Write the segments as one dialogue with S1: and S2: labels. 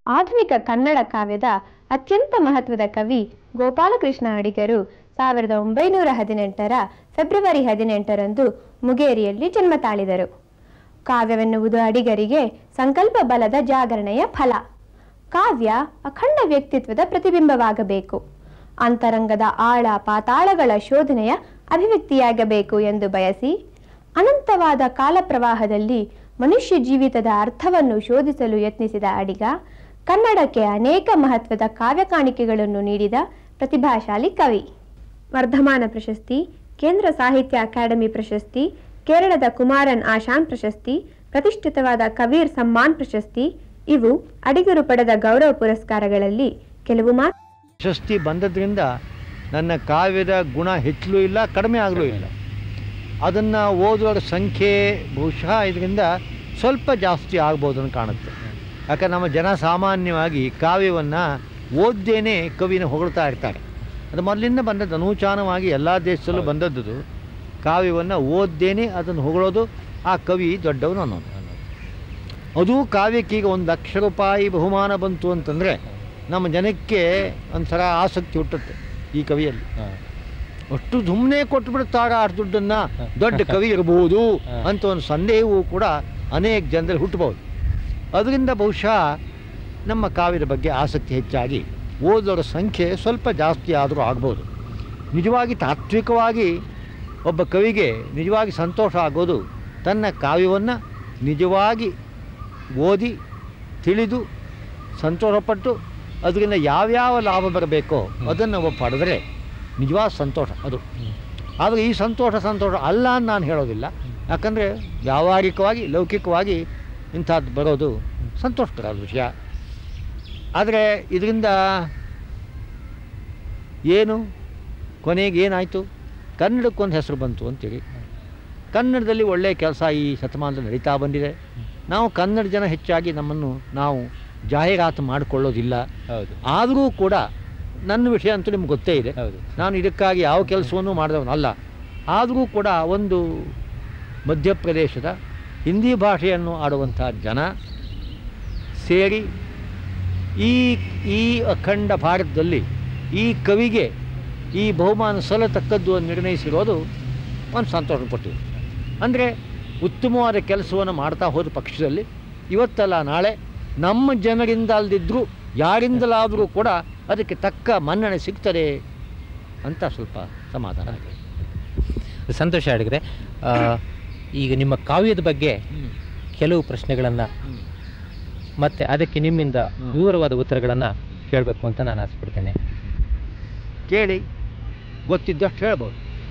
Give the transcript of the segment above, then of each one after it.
S1: ಆಧುನಿಕ ಕನ್ನಡ ಕಾವ್ಯದ ಅತ್ಯಂತ ಮಹತ್ವದ ಕವಿ ಗೋಪಾಲಕೃಷ್ಣ ಅಡಿಗರು ಸಾವಿರದ ಒಂಬೈನೂರ ಹದಿನೆಂಟರ ಫೆಬ್ರವರಿ ಹದಿನೆಂಟರಂದು ಮುಗೇರಿಯಲ್ಲಿ ಜನ್ಮ ತಾಳಿದರು ಕಾವ್ಯವೆನ್ನುವುದು ಅಡಿಗರಿಗೆ ಸಂಕಲ್ಪ ಬಲದ ಜಾಗರಣೆಯ ಫಲ ಕಾವ್ಯ ಅಖಂಡ ವ್ಯಕ್ತಿತ್ವದ ಪ್ರತಿಬಿಂಬವಾಗಬೇಕು ಅಂತರಂಗದ ಆಳ ಪಾತಾಳಗಳ ಶೋಧನೆಯ ಅಭಿವ್ಯಕ್ತಿಯಾಗಬೇಕು ಎಂದು ಬಯಸಿ ಅನಂತವಾದ ಕಾಲಪ್ರವಾಹದಲ್ಲಿ ಮನುಷ್ಯ ಜೀವಿತದ ಅರ್ಥವನ್ನು ಶೋಧಿಸಲು ಯತ್ನಿಸಿದ ಅಡಿಗ ಕನ್ನಡಕ್ಕೆ ಅನೇಕ ಮಹತ್ವದ ಕಾವ್ಯ ಕಾಣಿಕೆಗಳನ್ನು ನೀಡಿದ ಪ್ರತಿಭಾಶಾಲಿ ಕವಿ ವರ್ಧಮಾನ ಪ್ರಶಸ್ತಿ ಕೇಂದ್ರ ಸಾಹಿತ್ಯ ಅಕಾಡೆಮಿ ಪ್ರಶಸ್ತಿ ಕೇರಳದ ಕುಮಾರನ್ ಆಶಾನ್ ಪ್ರಶಸ್ತಿ ಪ್ರತಿಷ್ಠಿತವಾದ ಕಬೀರ್ ಸಮ್ಮಾನ್ ಪ್ರಶಸ್ತಿ ಇವು ಅಡಿಗರು ಪಡೆದ ಗೌರವ ಪುರಸ್ಕಾರಗಳಲ್ಲಿ ಕೆಲವು ಮಾತ್ರ
S2: ಪ್ರಶಸ್ತಿ ಬಂದದ್ರಿಂದ ನನ್ನ ಕಾವ್ಯದ ಗುಣ ಹೆಚ್ಚಲು ಇಲ್ಲ ಕಡಿಮೆ ಆಗಲೂ ಇಲ್ಲ ಅದನ್ನು ಓದೋರ ಸಂಖ್ಯೆ ಬಹುಶಃ ಇದರಿಂದ ಸ್ವಲ್ಪ ಜಾಸ್ತಿ ಆಗ್ಬೋದು ಅಂತ ಕಾಣುತ್ತೆ ಯಾಕಂದ್ರೆ ನಮ್ಮ ಜನ ಸಾಮಾನ್ಯವಾಗಿ ಕಾವ್ಯವನ್ನು ಓದ್ದೇನೆ ಕವಿನ ಹೊಗಳ್ತಾ ಇರ್ತಾರೆ ಅದು ಮೊದಲಿಂದ ಬಂದದ್ದು ಅನೂಚಾನವಾಗಿ ಎಲ್ಲ ದೇಶದಲ್ಲೂ ಬಂದದ್ದು ಕಾವ್ಯವನ್ನು ಓದ್ದೇನೆ ಅದನ್ನು ಹೊಗಳೋದು ಆ ಕವಿ ದೊಡ್ಡವನು ಅನ್ನೋದು ಅದು ಕಾವ್ಯಕ್ಕೀಗ ಒಂದು ಲಕ್ಷ ರೂಪಾಯಿ ಬಹುಮಾನ ಬಂತು ಅಂತಂದರೆ ನಮ್ಮ ಜನಕ್ಕೆ ಒಂಥರ ಆಸಕ್ತಿ ಹುಟ್ಟುತ್ತೆ ಈ ಕವಿಯಲ್ಲಿ ಅಷ್ಟು ಸುಮ್ಮನೆ ಕೊಟ್ಟು ಬಿಡುತ್ತಾರ ಅಷ್ಟು ದುಡ್ಡನ್ನು ದೊಡ್ಡ ಕವಿ ಇರಬಹುದು ಅಂತ ಒಂದು ಸಂದೇಹವೂ ಕೂಡ ಅನೇಕ ಜನರಲ್ಲಿ ಹುಟ್ಟಬಹುದು ಅದರಿಂದ ಬಹುಶಃ ನಮ್ಮ ಕಾವ್ಯದ ಬಗ್ಗೆ ಆಸಕ್ತಿ ಹೆಚ್ಚಾಗಿ ಓದೋರ ಸಂಖ್ಯೆ ಸ್ವಲ್ಪ ಜಾಸ್ತಿ ಆದರೂ ಆಗ್ಬೋದು ನಿಜವಾಗಿ ತಾತ್ವಿಕವಾಗಿ ಒಬ್ಬ ಕವಿಗೆ ನಿಜವಾಗಿ ಸಂತೋಷ ಆಗೋದು ತನ್ನ ಕಾವ್ಯವನ್ನು ನಿಜವಾಗಿ ಓದಿ ತಿಳಿದು ಸಂತೋಷಪಟ್ಟು ಅದರಿಂದ ಯಾವ್ಯಾವ ಲಾಭ ಬರಬೇಕೋ ಅದನ್ನು ಒಬ್ಬ ಪಡೆದರೆ ನಿಜವಾದ ಸಂತೋಷ ಅದು ಆದರೆ ಈ ಸಂತೋಷ ಸಂತೋಷ ಅಲ್ಲ ಅಂತ ನಾನು ಹೇಳೋದಿಲ್ಲ ಯಾಕಂದರೆ ವ್ಯಾವಹಾರಿಕವಾಗಿ ಲೌಕಿಕವಾಗಿ ಇಂಥದ್ದು ಬರೋದು ಸಂತೋಷಕರ ವಿಷಯ ಆದರೆ ಇದರಿಂದ ಏನು ಕೊನೆಗೆ ಏನಾಯಿತು ಕನ್ನಡಕ್ಕೊಂದು ಹೆಸರು ಬಂತು ಅಂತೇಳಿ ಕನ್ನಡದಲ್ಲಿ ಒಳ್ಳೆಯ ಕೆಲಸ ಈ ಶತಮಾನದಲ್ಲಿ ನಡೀತಾ ಬಂದಿದೆ ನಾವು ಕನ್ನಡ ಜನ ಹೆಚ್ಚಾಗಿ ನಮ್ಮನ್ನು ನಾವು ಜಾಹೀರಾತು ಮಾಡಿಕೊಳ್ಳೋದಿಲ್ಲ
S3: ಹೌದು
S2: ಆದರೂ ಕೂಡ ನನ್ನ ವಿಷಯ ಅಂತೂ ನಿಮ್ಗೆ ಗೊತ್ತೇ ಇದೆ
S3: ಹೌದು
S2: ನಾನು ಇದಕ್ಕಾಗಿ ಯಾವ ಕೆಲಸವನ್ನು ಮಾಡಿದವನಲ್ಲ ಆದರೂ ಕೂಡ ಒಂದು ಮಧ್ಯಪ್ರದೇಶದ ಹಿಂದಿ ಭಾಷೆಯನ್ನು ಆಡುವಂಥ ಜನ ಸೇರಿ ಈ ಈ ಅಖಂಡ ಭಾರತದಲ್ಲಿ ಈ ಕವಿಗೆ ಈ ಬಹುಮಾನ ಸಲ್ಲತಕ್ಕದ್ದು ಅಂತ ನಿರ್ಣಯಿಸಿರೋದು ಒಂದು ಸಂತೋಷ ಕೊಟ್ಟಿದೆ ಅಂದರೆ ಉತ್ತಮವಾದ ಕೆಲಸವನ್ನು ಮಾಡ್ತಾ ಹೋದ ಪಕ್ಷದಲ್ಲಿ ಇವತ್ತಲ್ಲ ನಾಳೆ ನಮ್ಮ ಜನರಿಂದ ಅಲ್ದಿದ್ದರೂ ಯಾರಿಂದಲಾದರೂ ಕೂಡ ಅದಕ್ಕೆ ತಕ್ಕ ಮನ್ನಣೆ ಸಿಗ್ತದೆ ಅಂತ ಸ್ವಲ್ಪ ಸಮಾಧಾನ ಆಗಿದೆ
S3: ಸಂತೋಷ ಹೇಳಿದ್ರೆ ಈಗ ನಿಮ್ಮ ಕಾವ್ಯದ ಬಗ್ಗೆ ಕೆಲವು ಪ್ರಶ್ನೆಗಳನ್ನು ಮತ್ತೆ ಅದಕ್ಕೆ ನಿಮ್ಮಿಂದ ವಿವರವಾದ ಉತ್ತರಗಳನ್ನು ಕೇಳಬೇಕು ಅಂತ ನಾನು ಆಸೆಪಡ್ತೇನೆ
S2: ಕೇಳಿ ಗೊತ್ತಿದ್ದಷ್ಟು ಹೇಳ್ಬೋದು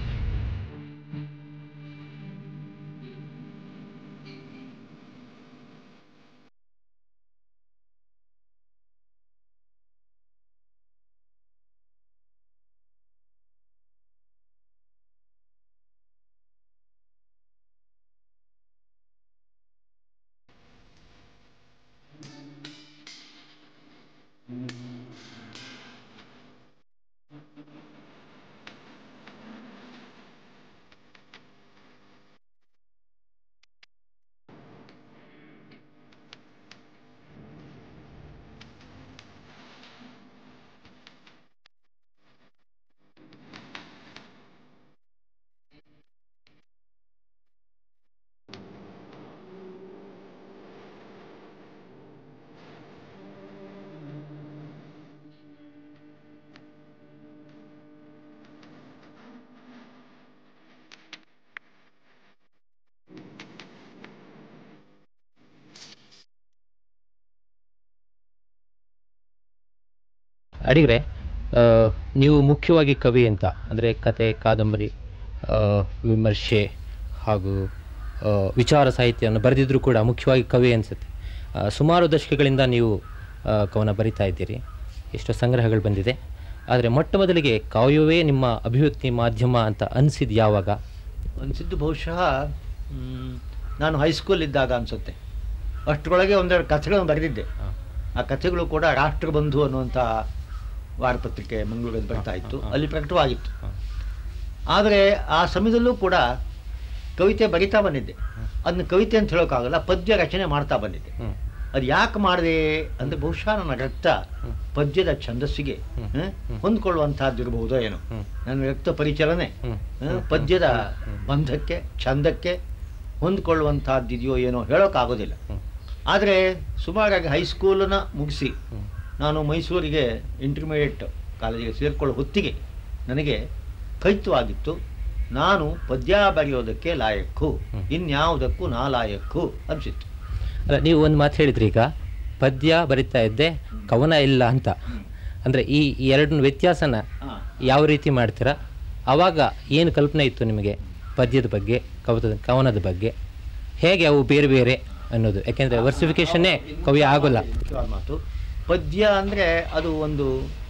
S3: ಅಡಿಗ್ರೆ ಆ, ನೀವು ಮುಖ್ಯವಾಗಿ ಕವಿ ಅಂತ ಅಂದರೆ ಕತೆ ಕಾದಂಬರಿ ಆ, ವಿಮರ್ಶೆ ಹಾಗೂ ಆ, ವಿಚಾರ ಸಾಹಿತ್ಯವನ್ನು ಬರೆದಿದ್ರೂ ಕೂಡ ಮುಖ್ಯವಾಗಿ ಕವಿ ಅನಿಸುತ್ತೆ ಸುಮಾರು ದಶಕಗಳಿಂದ ನೀವು ಆ, ಕವನ ಬರಿತಾ ಇದ್ದೀರಿ ಎಷ್ಟೋ ಸಂಗ್ರಹಗಳು ಬಂದಿದೆ ಆದರೆ ಮೊಟ್ಟ ಮೊದಲಿಗೆ ಕಾವ್ಯವೇ ನಿಮ್ಮ ಅಭಿವ್ಯಕ್ತಿ ಮಾಧ್ಯಮ ಅಂತ ಅನಿಸಿದ್ದು ಯಾವಾಗ
S2: ಅನಿಸಿದ್ದು ಬಹುಶಃ ಮ್, ನಾನು ಹೈಸ್ಕೂಲ್ ಇದ್ದಾಗ ಅನಿಸುತ್ತೆ ಅಷ್ಟರೊಳಗೆ ಒಂದೆರಡು ಕಥೆಗಳನ್ನು ಬರೆದಿದ್ದೆ ಆ ಕಥೆಗಳು ಕೂಡ ರಾಷ್ಟ್ರಬಂಧು ಅನ್ನುವಂಥ ವಾರಪತ್ರಿಕೆ ಮಂಗಳೂರಲ್ಲಿ ಬರ್ತಾ ಇತ್ತು ಅಲ್ಲಿ ಪ್ರಕಟವಾಗಿತ್ತು ಆದರೆ ಆ ಸಮಯದಲ್ಲೂ ಕೂಡ ಕವಿತೆ ಬರಿತಾ ಬಂದಿದ್ದೆ ಅದನ್ನ ಕವಿತೆ ಅಂತ ಹೇಳೋಕ್ಕಾಗಲ್ಲ ಪದ್ಯ ರಚನೆ ಮಾಡ್ತಾ ಬಂದಿದ್ದೆ
S3: ಹ್ಮ್.
S2: ಅದು ಯಾಕೆ ಮಾಡಿದೆ ಅಂದರೆ ಬಹುಶಃ ನನ್ನ ರಕ್ತ ಪದ್ಯದ ಛಂದಸ್ಸಿಗೆ
S3: ಹ್ಮ್.
S2: ಹ,
S3: ಹ್ಮ್.
S2: ಹೊಂದ್ಕೊಳ್ಳುವಂತಹದ್ದು ಇರಬಹುದೋ ಏನೋ
S3: ಹ್ಮ್.
S2: ನನ್ನ ರಕ್ತ ಪರಿಚಲನೆ
S3: ಹ್ಮ್.
S2: ಹ,
S3: ಹ್ಮ್.
S2: ಪದ್ಯದ
S3: ಹ್ಮ್.
S2: ಬಂಧಕ್ಕೆ ಛಂದಕ್ಕೆ ಹೊಂದ್ಕೊಳ್ಳುವಂತಹದ್ದು ಇದೆಯೋ ಏನೋ ಹೇಳೋಕ್ಕಾಗೋದಿಲ್ಲ
S3: ಹ್ಮ್.
S2: ಆದರೆ ಸುಮಾರಾಗಿ ಹೈಸ್ಕೂಲನ್ನ ಮುಗಿಸಿ
S3: ಹ್ಮ್.
S2: ನಾನು ಮೈಸೂರಿಗೆ ಇಂಟರ್ಮೀಡಿಯೇಟ್ ಕಾಲೇಜಿಗೆ ಸೇರಿಕೊಳ್ಳೋ ಹೊತ್ತಿಗೆ ನನಗೆ ಖಚಿತವಾಗಿತ್ತು ನಾನು ಪದ್ಯ ಬರೆಯೋದಕ್ಕೆ ಲಾಯಕ್ಕು
S3: ಹ್ಮ್.
S2: ಇನ್ಯಾವುದಕ್ಕೂ ನಾ ಲಾಯಕ್ಕು ಅನಿಸಿತ್ತು
S3: ಅಲ್ಲ ನೀವು ಒಂದು ಮಾತು ಹೇಳಿದ್ರಿ ಈಗ ಪದ್ಯ ಬರಿತಾ ಇದ್ದೆ ಕವನ ಇಲ್ಲ ಅಂತ ಅಂದರೆ ಈ ಈ ಎರಡನ್ನ ವ್ಯತ್ಯಾಸನ ಯಾವ ರೀತಿ ಮಾಡ್ತೀರಾ ಆವಾಗ ಏನು ಕಲ್ಪನೆ ಇತ್ತು ನಿಮಗೆ ಪದ್ಯದ ಬಗ್ಗೆ ಕವತದ ಕವನದ ಬಗ್ಗೆ ಹೇಗೆ ಅವು ಬೇರೆ ಬೇರೆ ಅನ್ನೋದು ಯಾಕೆಂದರೆ ವರ್ಸಿಫಿಕೇಶನ್ನೇ ಕವಿ ಆಗೋಲ್ಲ
S2: ಮುಖ್ಯವಾದ ಮಾತು ಪದ್ಯ ಅಂದರೆ ಅದು ಒಂದು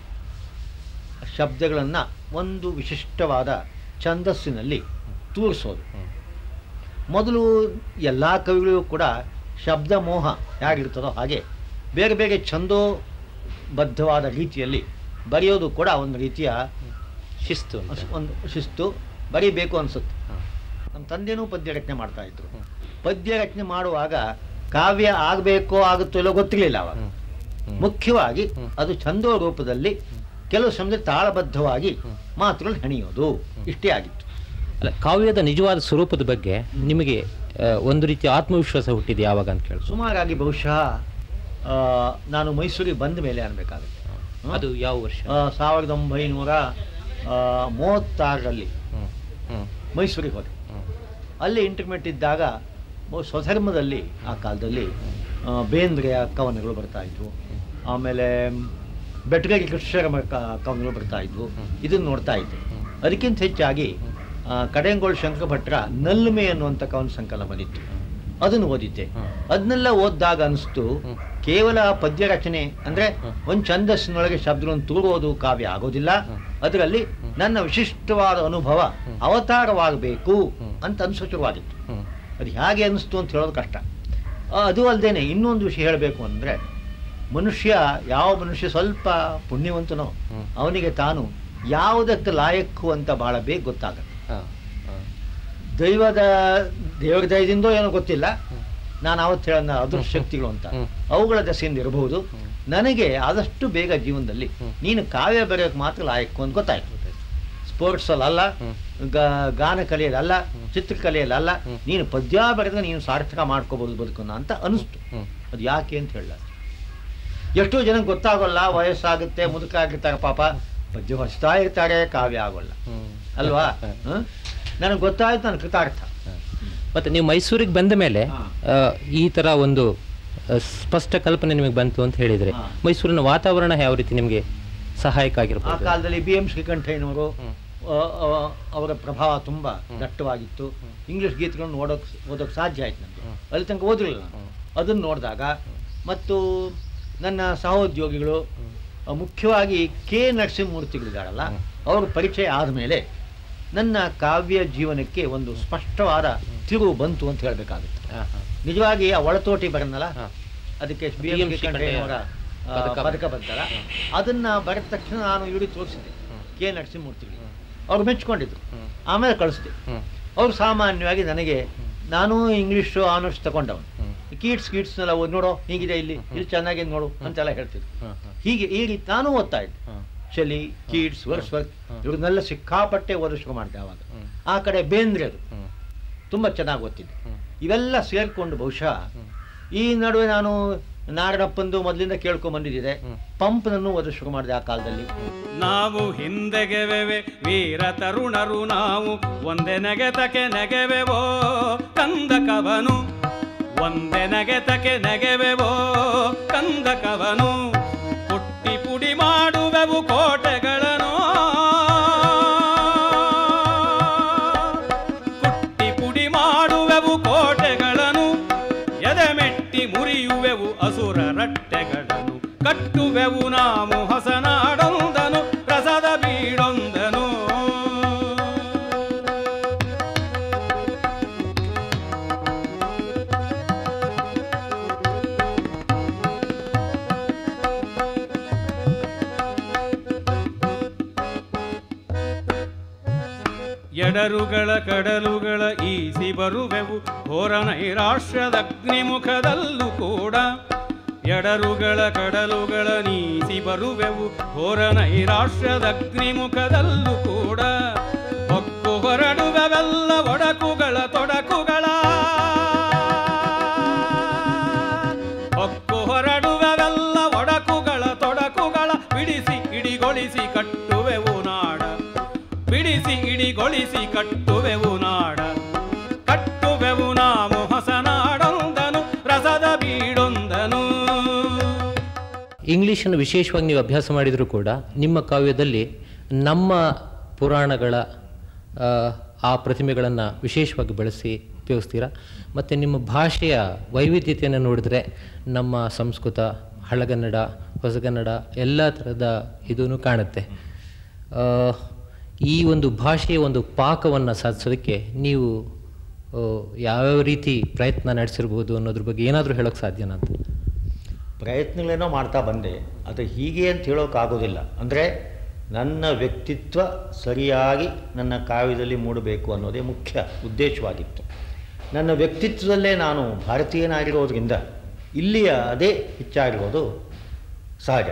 S2: ಶಬ್ದಗಳನ್ನು ಒಂದು ವಿಶಿಷ್ಟವಾದ ಛಂದಸ್ಸಿನಲ್ಲಿ ತೂರಿಸೋದು
S3: ಹ್ಮ್.
S2: ಮೊದಲು ಎಲ್ಲ ಕವಿಗಳಿಗೂ ಕೂಡ ಶಬ್ದ ಮೋಹ ಹೇಗಿರ್ತದೋ ಹಾಗೆ ಬೇರೆ ಬೇರೆ ಛಂದೋಬದ್ಧವಾದ ರೀತಿಯಲ್ಲಿ ಬರೆಯೋದು ಕೂಡ ಒಂದು ರೀತಿಯ
S3: ಶಿಸ್ತು ಅಂತ.
S2: ಅಸ್- ಒಂದು ಶಿಸ್ತು ಬರೀಬೇಕು ಅನಿಸುತ್ತೆ
S3: ಹ್ಮ್.
S2: ನಮ್ಮ ತಂದೆನೂ ಪದ್ಯ ರಚನೆ ಮಾಡ್ತಾ ಇದ್ರು
S3: ಹ್ಮ್.
S2: ಪದ್ಯ ರಚನೆ ಮಾಡುವಾಗ ಕಾವ್ಯ ಆಗಬೇಕೋ ಆಗುತ್ತೋ ಇಲ್ಲೋ ಗೊತ್ತಿರಲಿಲ್ಲ ಅವಾಗ
S3: ಹ್ಮ್. ಹ್ಮ್.
S2: ಮುಖ್ಯವಾಗಿ
S3: ಹ್ಮ್.
S2: ಅದು ಛಂದೋ ರೂಪದಲ್ಲಿ ಕೆಲವು ಸಮಯ ತಾಳಬದ್ಧವಾಗಿ
S3: ಹ್ಮ್.
S2: ಮಾತುಗಳು ಹೆಣೆಯೋದು ಇಷ್ಟೇ ಆಗಿತ್ತು
S3: ಅಲ್ಲ ಕಾವ್ಯದ ನಿಜವಾದ ಸ್ವರೂಪದ ಬಗ್ಗೆ ನಿಮಗೆ ಆ, ಒಂದು ರೀತಿಯ ಆತ್ಮವಿಶ್ವಾಸ ಹುಟ್ಟಿದೆ ಯಾವಾಗ ಅಂತ ಕೇಳ್ಬೋದು
S2: ಸುಮಾರಾಗಿ ಬಹುಶಃ ಆ, ನಾನು ಮೈಸೂರಿಗೆ ಬಂದ ಮೇಲೆ ಅನ್ಬೇಕಾಗುತ್ತೆ ಹ್ಮ್.
S3: ಅದು ಯಾವ ವರ್ಷ
S2: ಆ, ಸಾವಿರದ ಒಂಬೈನೂರ ಆ, ಮೂವತ್ತಾರರಲ್ಲಿ
S3: ಹ್ಮ್. ಹ್ಮ್.
S2: ಮೈಸೂರಿಗೆ ಹೋದೆ
S3: ಹ್ಮ್.
S2: ಅಲ್ಲಿ ಇಂಟರ್ಮೆಟ್ ಇದ್ದಾಗ ಬಹು ಸ್ವಧರ್ಮದಲ್ಲಿ ಆ ಕಾಲದಲ್ಲಿ ಆ, ಬೇಂದ್ರೆಯ ಕವನಗಳು ಬರ್ತಾ ಇದ್ವು ಆಮೇಲೆ ಬೆಟಗೇರಿ ಕೃಷ್ಣರ ಕವನಗಳು ಬರ್ತಾ ಇದ್ವು
S3: ಹ್ಮ್.
S2: ಇದನ್ನು ನೋಡ್ತಾ ಇದ್ದೆ
S3: ಹ್ಮ್.
S2: ಅದಕ್ಕಿಂತ ಹೆಚ್ಚಾಗಿ ಆ, ಕಡೆಂಗೋಳ್ ಶಂಕರ ಭಟ್ರ ನಲ್ಮೆ ಅನ್ನುವಂಥ ಕವನ ಸಂಕಲನ ಬಂದಿತ್ತು ಅದನ್ನು ಓದಿದ್ದೆ
S3: ಹ್ಮ್.
S2: ಅದನ್ನೆಲ್ಲ ಓದಿದಾಗ ಅನಿಸ್ತು
S3: ಹ್ಮ್.
S2: ಕೇವಲ ಪದ್ಯ ರಚನೆ ಅಂದ್ರೆ
S3: ಹ್ಮ್.
S2: ಒಂದು ಛಂದಸ್ಸಿನೊಳಗೆ ಶಬ್ದಗಳನ್ನು ತೂರೋದು ಕಾವ್ಯ ಆಗೋದಿಲ್ಲ
S3: ಹ್ಮ್.
S2: ಅದರಲ್ಲಿ
S3: ಹ್ಮ್.
S2: ನನ್ನ ವಿಶಿಷ್ಟವಾದ ಅನುಭವ
S3: ಹ್ಮ್.
S2: ಅವತಾರವಾಗಬೇಕು
S3: ಹ್ಮ್.
S2: ಅಂತ ಅನ್ಸೋ ಶುರುವಾಗಿತ್ತು
S3: ಹ್ಮ್.
S2: ಅದು ಹೇಗೆ ಅನಿಸ್ತು ಅಂತ ಹೇಳೋದು ಕಷ್ಟ ಆ, ಅದು ಅಲ್ಲದೇನೆ ಇನ್ನೊಂದು ವಿಷಯ ಹೇಳಬೇಕು ಅಂದರೆ ಮನುಷ್ಯ ಯಾವ ಮನುಷ್ಯ ಸ್ವಲ್ಪ ಪುಣ್ಯವಂತನೋ
S3: ಹ್ಮ್.
S2: ಅವನಿಗೆ ತಾನು ಯಾವುದಕ್ಕೆ ಲಾಯಕ್ಕು ಅಂತ ಬಹಳ ಬೇಗ ಗೊತ್ತಾಗುತ್ತೆ
S3: ಹಾ. ಹಾ.
S2: ದೈವದ ದೇವರ ದಯದಿಂದೋ ಏನೋ ಗೊತ್ತಿಲ್ಲ
S3: ಹ್ಮ್.
S2: ನಾನು ಅವತ್ತು ಹೇಳೋಣ ಅದೃಷ್ಟ ಶಕ್ತಿಗಳು ಅಂತ
S3: ಹ್ಮ್.
S2: ಅವುಗಳ ದಶೆಯಿಂದ ಇರಬಹುದು
S3: ಹ್ಮ್.
S2: ನನಗೆ ಆದಷ್ಟು ಬೇಗ ಜೀವನದಲ್ಲಿ
S3: ಹ್ಮ್.
S2: ನೀನು ಕಾವ್ಯ ಬರೆಯೋಕೆ ಮಾತ್ರ ಲಾಯಕ್ಕು ಅಂತ ಗೊತ್ತಾಯ್ತು ಸ್ಪೋರ್ಟ್ಸಲ್ಲಿ ಅಲ್ಲ
S3: ಹ್ಮ್.
S2: ಗಾ- ಗಾನ ಕಲೆಯಲ್ಲ
S3: ಹ್ಮ್.
S2: ಚಿತ್ರಕಲೆಯಲ್ಲ
S3: ಹ್ಮ್.
S2: ನೀನು ಪದ್ಯ ಬರೆದ್ರೆ ನೀನು ಸಾರ್ಥಕ ಮಾಡ್ಕೋಬಹುದು ಬದುಕನ್ನ ಅಂತ ಅನಿಸ್ತು
S3: ಹ್ಮ್.
S2: ಅದು ಯಾಕೆ ಅಂತ ಹೇಳ ಎಷ್ಟೋ ಜನಕ್ಕೆ ಗೊತ್ತಾಗೋಲ್ಲ ವಯಸ್ಸಾಗುತ್ತೆ ಮುದುಕಾಗಿರ್ತಾರೆ ಪಾಪ ಪದ್ಯ ಹೊಚ್ತಾ ಇರ್ತಾರೆ ಕಾವ್ಯ ಆಗೋಲ್ಲ
S3: ಹ್ಮ್.
S2: ಅಲ್ವಾ
S3: ಹಾ.
S2: ಹ? ನನಗೆ ಗೊತ್ತಾಯ್ತು ನನ್ನ ಕೃತಾರ್ಥ
S3: ಹಾ. ಮತ್ತೆ ನೀವು ಮೈಸೂರಿಗೆ ಬಂದ ಮೇಲೆ
S2: ಹಾ.
S3: ಆ, ಈ ತರ ಒಂದು ಆ, ಸ್ಪಷ್ಟ ಕಲ್ಪನೆ ನಿಮಗೆ ಬಂತು ಅಂತ ಹೇಳಿದ್ರೆ
S2: ಹಾ.
S3: ಮೈಸೂರಿನ ವಾತಾವರಣ ಯಾವ ರೀತಿ ನಿಮಗೆ ಸಹಾಯಕ
S2: ಆ
S3: ಆಗಿರ್ಬೋದು
S2: ಕಾಲದಲ್ಲಿ ಬಿ ಎಂ ಶ್ರೀಕಂಠಯ್ಯನವರು
S3: ಹ್ಮ್.
S2: ಆ, ಆ, ಅವರ ಪ್ರಭಾವ ತುಂಬ
S3: ಹ್ಮ್.
S2: ದಟ್ಟವಾಗಿತ್ತು
S3: ಹ್ಮ್.
S2: ಇಂಗ್ಲಿಷ್ ಗೀತೆಗಳನ್ನು ಓದೋಕೆ ಓದೋಕೆ ಸಾಧ್ಯ ಆಯ್ತು ನನಗೆ
S3: ಹ್ಮ್.
S2: ಅಲ್ಲಿ ತನಕ ಓದಿರಲಿಲ್ಲ ನಾನು
S3: ಹ್ಮ್.
S2: ಅದನ್ನು ನೋಡಿದಾಗ ಮತ್ತು ನನ್ನ ಸಹೋದ್ಯೋಗಿಗಳು
S3: ಹ್ಮ್.
S2: ಆ, ಮುಖ್ಯವಾಗಿ ಕೆ ನರಸಿಂಹಮೂರ್ತಿಗಳಿದ್ದಾರಲ್ಲ
S3: ಹ್ಮ್.
S2: ಅವ್ರ ಪರಿಚಯ ಆದಮೇಲೆ ನನ್ನ ಕಾವ್ಯ ಜೀವನಕ್ಕೆ ಒಂದು ಸ್ಪಷ್ಟವಾದ ತಿರುವು ಬಂತು ಅಂತ ಹೇಳಬೇಕಾಗುತ್ತೆ
S3: ಹಾ, ಹಾ.
S2: ನಿಜವಾಗಿ ಆ ಒಳತೋಟಿ ಬರನ್ನಲ್ಲ
S3: ಹಾ.
S2: ಅದಕ್ಕೆ ಬಿ
S3: BM
S2: ಎಂ ಶ್ರೀಕಂಠಯ್ಯನವರ ಆ,
S3: ಪದಕ.
S2: ಪದಕ ಬಂತಲ್ಲ ಅದನ್ನ ಬರೆದ ತಕ್ಷಣ ನಾನು ಇಡೀ ತೋರಿಸಿದೆ
S3: ಹ್ಮ್.
S2: ಕೆ ನರಸಿಂಹಮೂರ್ತಿಗಳು
S3: ಹ್ಮ್.
S2: ಅವ್ರು ಮೆಚ್ಕೊಂಡಿದ್ರು
S3: ಹ್ಮ್.
S2: ಆಮೇಲೆ ಕಳಿಸ್ದೆ
S3: ಹ್ಮ್.
S2: ಅವ್ರು ಸಾಮಾನ್ಯವಾಗಿ ನನಗೆ ನಾನು ಇಂಗ್ಲೀಷು ಆನರ್ಸ್ ತಗೊಂಡವನು
S3: ಹ್ಮ್.
S2: ಕೀಟ್ಸ್ ಕೀಟ್ಸ್ನೆಲ್ಲ ಓದಿ ನೋಡೋ ಹೀಗಿದೆ ಇಲ್ಲಿ
S3: ಹ್ಮ್.
S2: ಇಲ್ಲಿ ಚೆನ್ನಾಗಿದೆ ನೋಡು ಅಂತೆಲ್ಲ ಹೇಳ್ತಿದ್ರು
S3: ಹಾ, ಹಾ.
S2: ಹೀಗೆ ಈ ರೀತಿ ನಾನು ಓದ್ತಾ ಇದ್ದೆ
S3: ಹಾ.
S2: ಶಲಿ ಕೀಟ್ಸ್ ವರ್ಸ್ವರ್ತ್
S3: ಹ್ಮ್.
S2: ಇವ್ರನ್ನೆಲ್ಲ ಸಿಕ್ಕಾಪಟ್ಟೆ ಓದೋ ಶುರು ಮಾಡಿದೆ ಆವಾಗ
S3: ಹ್ಮ್.
S2: ಆ ಕಡೆ ಬೇಂದ್ರೆದು
S3: ಹ್ಮ್.
S2: ತುಂಬ ಚೆನ್ನಾಗಿ ಓದ್ತಿದ್ದೆ
S3: ಹ್ಮ್.
S2: ಇವೆಲ್ಲ ಸೇರಿಕೊಂಡು ಬಹುಶಃ
S3: ಹ್ಮ್.
S2: ಈ ನಡುವೆ ನಾನು ನಾರಾಯಣಪ್ಪಂದು ಮೊದಲಿಂದ ಕೇಳ್ಕೊಂಡ್ ಬಂದಿದ್ದೆ
S3: ಹ್ಮ್.
S2: ಪಂಪ್ನನ್ನು ಓದೋ ಶುರು ಮಾಡಿದೆ ಆ ಕಾಲದಲ್ಲಿ
S4: ನಾವು ಹಿಂದೆಗೆವೆವೆ ವೀರ ತರುಣರು ನಾವು ಒಂದೇ ನೆಗೆತಕ್ಕೆ ನೆಗೆವೆವೋ ಕಂದಕವನು ಒಂದೇ ನೆಗೆತಕ್ಕೆ ನೆಗೆವೆವೋ ಕಂದಕವನು ಪುಟ್ಟಿ ಪುಡಿ ಮಾಡುವೆವು ಕೋಟೆಗಳನ್ನು ಕುಟ್ಟಿ ಪುಡಿ ಮಾಡುವೆವು ಕೋಟೆಗಳನ್ನು ಎದೆಮೆಟ್ಟಿ ಮುರಿಯುವೆವು ಅಸುರ ರಟ್ಟೆಗಳನ್ನು ಕಟ್ಟುವೆವು ನಾವು ಹೊಸನಾಡೊಂದನು ರಸದ ಬೀಡೊಂದನು ಎಡರುಗಳ ಕಡಲುಗಳ ಈಸಿ ಬರುವೆವು ಘೋರ ನೈರಾಶ್ಯದ ಅಗ್ನಿಮುಖದಲ್ಲೂ ಕೂಡ ಎಡರುಗಳ ಕಡಲುಗಳ ನೀಸಿ ಬರುವೆವು ಘೋರ ನೈರಾಶ್ಯದಗ್ನಿಮುಖದಲ್ಲೂ ಕೂಡ ಹೊಕ್ಕು ಹೊರಡುವೆವೆಲ್ಲ ಒಡಕುಗಳ ತೊಡಕುಗಳ ಹೊಕ್ಕು ಹೊರಡುವೆವೆಲ್ಲ ಒಡಕುಗಳ ತೊಡಕುಗಳ ಬಿಡಿಸಿ ಇಡಿಗೊಳಿಸಿ ಕಟ್ಟುವೆವು ನಾಡ ಬಿಡಿಸಿ ಇಡಿಗೊಳಿಸಿ ಕಟ್ಟುವೆವು ನಾಡ ಕಟ್ಟುವೆವು ನಾವು ಹೊಸನಾಡೊಂದನು ರಸದ ಬೀಡೊಂದನು
S3: ಇಂಗ್ಲೀಷನ್ನು ವಿಶೇಷವಾಗಿ ನೀವು ಅಭ್ಯಾಸ ಮಾಡಿದರೂ ಕೂಡ ನಿಮ್ಮ ಕಾವ್ಯದಲ್ಲಿ ನಮ್ಮ ಪುರಾಣಗಳ ಆ, ಆ ಪ್ರತಿಮೆಗಳನ್ನು ವಿಶೇಷವಾಗಿ ಬಳಸಿ ಉಪಯೋಗಿಸ್ತೀರಾ ಮತ್ತು ನಿಮ್ಮ ಭಾಷೆಯ ವೈವಿಧ್ಯತೆಯನ್ನು ನೋಡಿದ್ರೆ ನಮ್ಮ ಸಂಸ್ಕೃತ ಹಳಗನ್ನಡ ಹೊಸಗನ್ನಡ ಎಲ್ಲ ಥರದ ಇದೂ ಕಾಣುತ್ತೆ ಆ, ಈ ಒಂದು ಭಾಷೆಯ ಒಂದು ಪಾಕವನ್ನು ಸಾಧಿಸೋದಕ್ಕೆ ನೀವು ಆ, ಯಾವ್ಯಾವ ರೀತಿ ಪ್ರಯತ್ನ ನಡೆಸಿರ್ಬೋದು ಅನ್ನೋದ್ರ ಬಗ್ಗೆ ಏನಾದರೂ ಹೇಳೋಕ್ಕೆ ಸಾಧ್ಯನಾ ಅಂತ
S2: ಪ್ರಯತ್ನಗಳೇನೋ ಮಾಡ್ತಾ ಬಂದೆ ಅದು ಹೀಗೆ ಅಂತ ಹೇಳೋಕ್ಕಾಗೋದಿಲ್ಲ ಅಂದರೆ ನನ್ನ ವ್ಯಕ್ತಿತ್ವ ಸರಿಯಾಗಿ ನನ್ನ ಕಾವ್ಯದಲ್ಲಿ ಮೂಡಬೇಕು ಅನ್ನೋದೇ ಮುಖ್ಯ ಉದ್ದೇಶವಾಗಿತ್ತು ನನ್ನ ವ್ಯಕ್ತಿತ್ವದಲ್ಲೇ ನಾನು ಭಾರತೀಯನಾಗಿರೋದ್ರಿಂದ ಇಲ್ಲಿಯ ಅದೇ ಹೆಚ್ಚಾಗಿರೋದು ಸಹಜ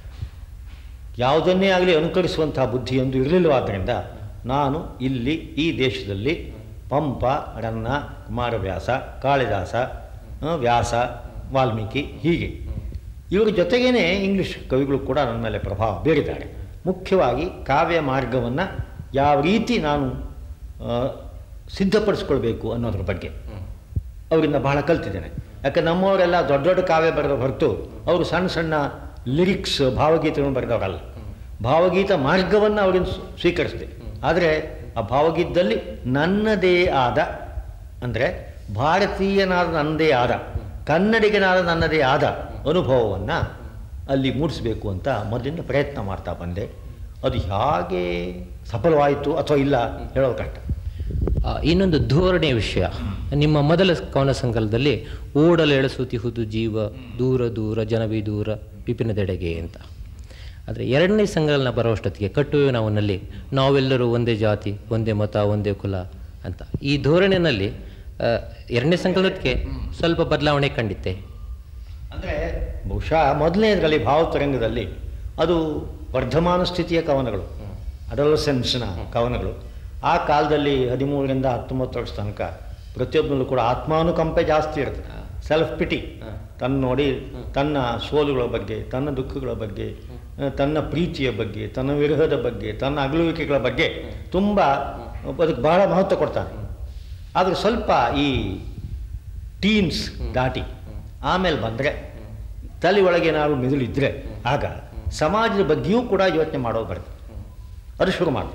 S2: ಯಾವುದನ್ನೇ ಆಗಲಿ ಅನುಕರಿಸುವಂತಹ ಬುದ್ಧಿಯೊಂದು ಇರಲಿಲ್ಲವಾದ್ದರಿಂದ ನಾನು ಇಲ್ಲಿ ಈ ದೇಶದಲ್ಲಿ ಪಂಪ ರನ್ನ ಕುಮಾರವ್ಯಾಸ ಕಾಳಿದಾಸ ಆ, ವ್ಯಾಸ ವಾಲ್ಮೀಕಿ ಹೀಗೆ ಇವರ ಜೊತೆಗೇನೆ ಇಂಗ್ಲೀಷ್ ಕವಿಗಳು ಕೂಡ ನನ್ನ ಮೇಲೆ ಪ್ರಭಾವ ಬೀರಿದ್ದಾರೆ ಮುಖ್ಯವಾಗಿ ಕಾವ್ಯ ಮಾರ್ಗವನ್ನು ಯಾವ ರೀತಿ ನಾನು ಆ, ಸಿದ್ಧಪಡಿಸ್ಕೊಳ್ಬೇಕು ಅನ್ನೋದ್ರ ಬಗ್ಗೆ ಅವರಿಂದ ಬಹಳ ಕಲ್ತಿದ್ದೇನೆ ಯಾಕೆ ನಮ್ಮವರೆಲ್ಲ ದೊಡ್ಡ ದೊಡ್ಡ ಕಾವ್ಯ ಬರೆದ ಹೊರತು ಅವರು ಸಣ್ಣ ಸಣ್ಣ ಲಿರಿಕ್ಸ್ ಭಾವಗೀತೆಗಳನ್ನು ಬರೆದವರಲ್ಲ ಭಾವಗೀತ ಮಾರ್ಗವನ್ನು ಅವರಿಂದ ಸ್ವ- ಸ್ವೀಕರಿಸಿದೆ ಆದರೆ ಆ ಭಾವಗೀತದಲ್ಲಿ ನನ್ನದೇ ಆದ ಅಂದರೆ ಭಾರತೀಯನಾದ ನನ್ನದೇ ಆದ ಕನ್ನಡಿಗನಾದ ನನ್ನದೇ ಆದ ಅನುಭವವನ್ನು ಅಲ್ಲಿ ಮೂಡಿಸಬೇಕು ಅಂತ ಮೊದಲಿಂದ ಪ್ರಯತ್ನ ಮಾಡ್ತಾ ಬಂದೆ ಅದು ಹೇಗೆ ಸಫಲವಾಯಿತು ಅಥವಾ ಇಲ್ಲ ಹೇಳೋದು ಕಷ್ಟ
S3: ಆ, ಇನ್ನೊಂದು ಧೋರಣೆಯ ವಿಷಯ ನಿಮ್ಮ ಮೊದಲ ಕವನ ಸಂಕಲನದಲ್ಲಿ ಓಡಲು ಎಳಸುತಿಹುದು ಜೀವ ದೂರ ದೂರ ಜನವಿ ದೂರ ಪಿಪಿನದೆಡೆಗೆ ಅಂತ ಆದರೆ ಎರಡನೇ ಸಂಕಲನ ಬರುವಷ್ಟೊತ್ತಿಗೆ ಕಟ್ಟುವೆ ನಾವುನಲ್ಲಿ ನಾವೆಲ್ಲರೂ ಒಂದೇ ಜಾತಿ ಒಂದೇ ಮತ ಒಂದೇ ಕುಲ ಅಂತ ಈ ಧೋರಣೆಯಲ್ಲಿ ಆ, ಎರಡನೇ ಸಂಕಲನಕ್ಕೆ ಸ್ವಲ್ಪ ಬದಲಾವಣೆ ಕಂಡಿತ್ತೆ
S2: ಅಂದರೆ ಬಹುಶಃ ಮೊದಲನೇದರಲ್ಲಿ ಭಾವತರಂಗದಲ್ಲಿ ಅದು ವರ್ಧಮಾನ ಸ್ಥಿತಿಯ ಕವನಗಳು ಅಡಲಸೆನ್ಸ್ನ ಕವನಗಳು ಆ ಕಾಲದಲ್ಲಿ ಹದಿಮೂರರಿಂದ ಹತ್ತೊಂಬತ್ತು ವರ್ಷ ತನಕ ಪ್ರತಿಯೊಬ್ಬನಲ್ಲೂ ಕೂಡ ಆತ್ಮಾನುಕಂಪೆ ಜಾಸ್ತಿ ಇರ್ತದೆ ಸೆಲ್ಫ್ ಪಿಟಿ ತನ್ನ ನೋಡಿ ತನ್ನ ಸೋಲುಗಳ ಬಗ್ಗೆ ತನ್ನ ದುಃಖಗಳ ಬಗ್ಗೆ ಆ, ತನ್ನ ಪ್ರೀತಿಯ ಬಗ್ಗೆ ತನ್ನ ವಿರಹದ ಬಗ್ಗೆ ತನ್ನ ಅಗಲುವಿಕೆಗಳ ಬಗ್ಗೆ ತುಂಬ ಅದಕ್ಕೆ ಬಹಳ ಮಹತ್ವ ಕೊಡ್ತಾನೆ ಆದರೆ ಸ್ವಲ್ಪ ಈ ಟೀನ್ಸ್ ದಾಟಿ ಆಮೇಲೆ ಬಂದರೆ ತಲೆ ಒಳಗೆ ಏನಾದ್ರು ಮಿದುಳಿದ್ರೆ ಆಗ ಸಮಾಜದ ಬಗ್ಗೆಯೂ ಕೂಡ ಯೋಚನೆ ಮಾಡೋದು ಬರ್ತದೆ ಅದು ಶುರು ಮಾಡಿ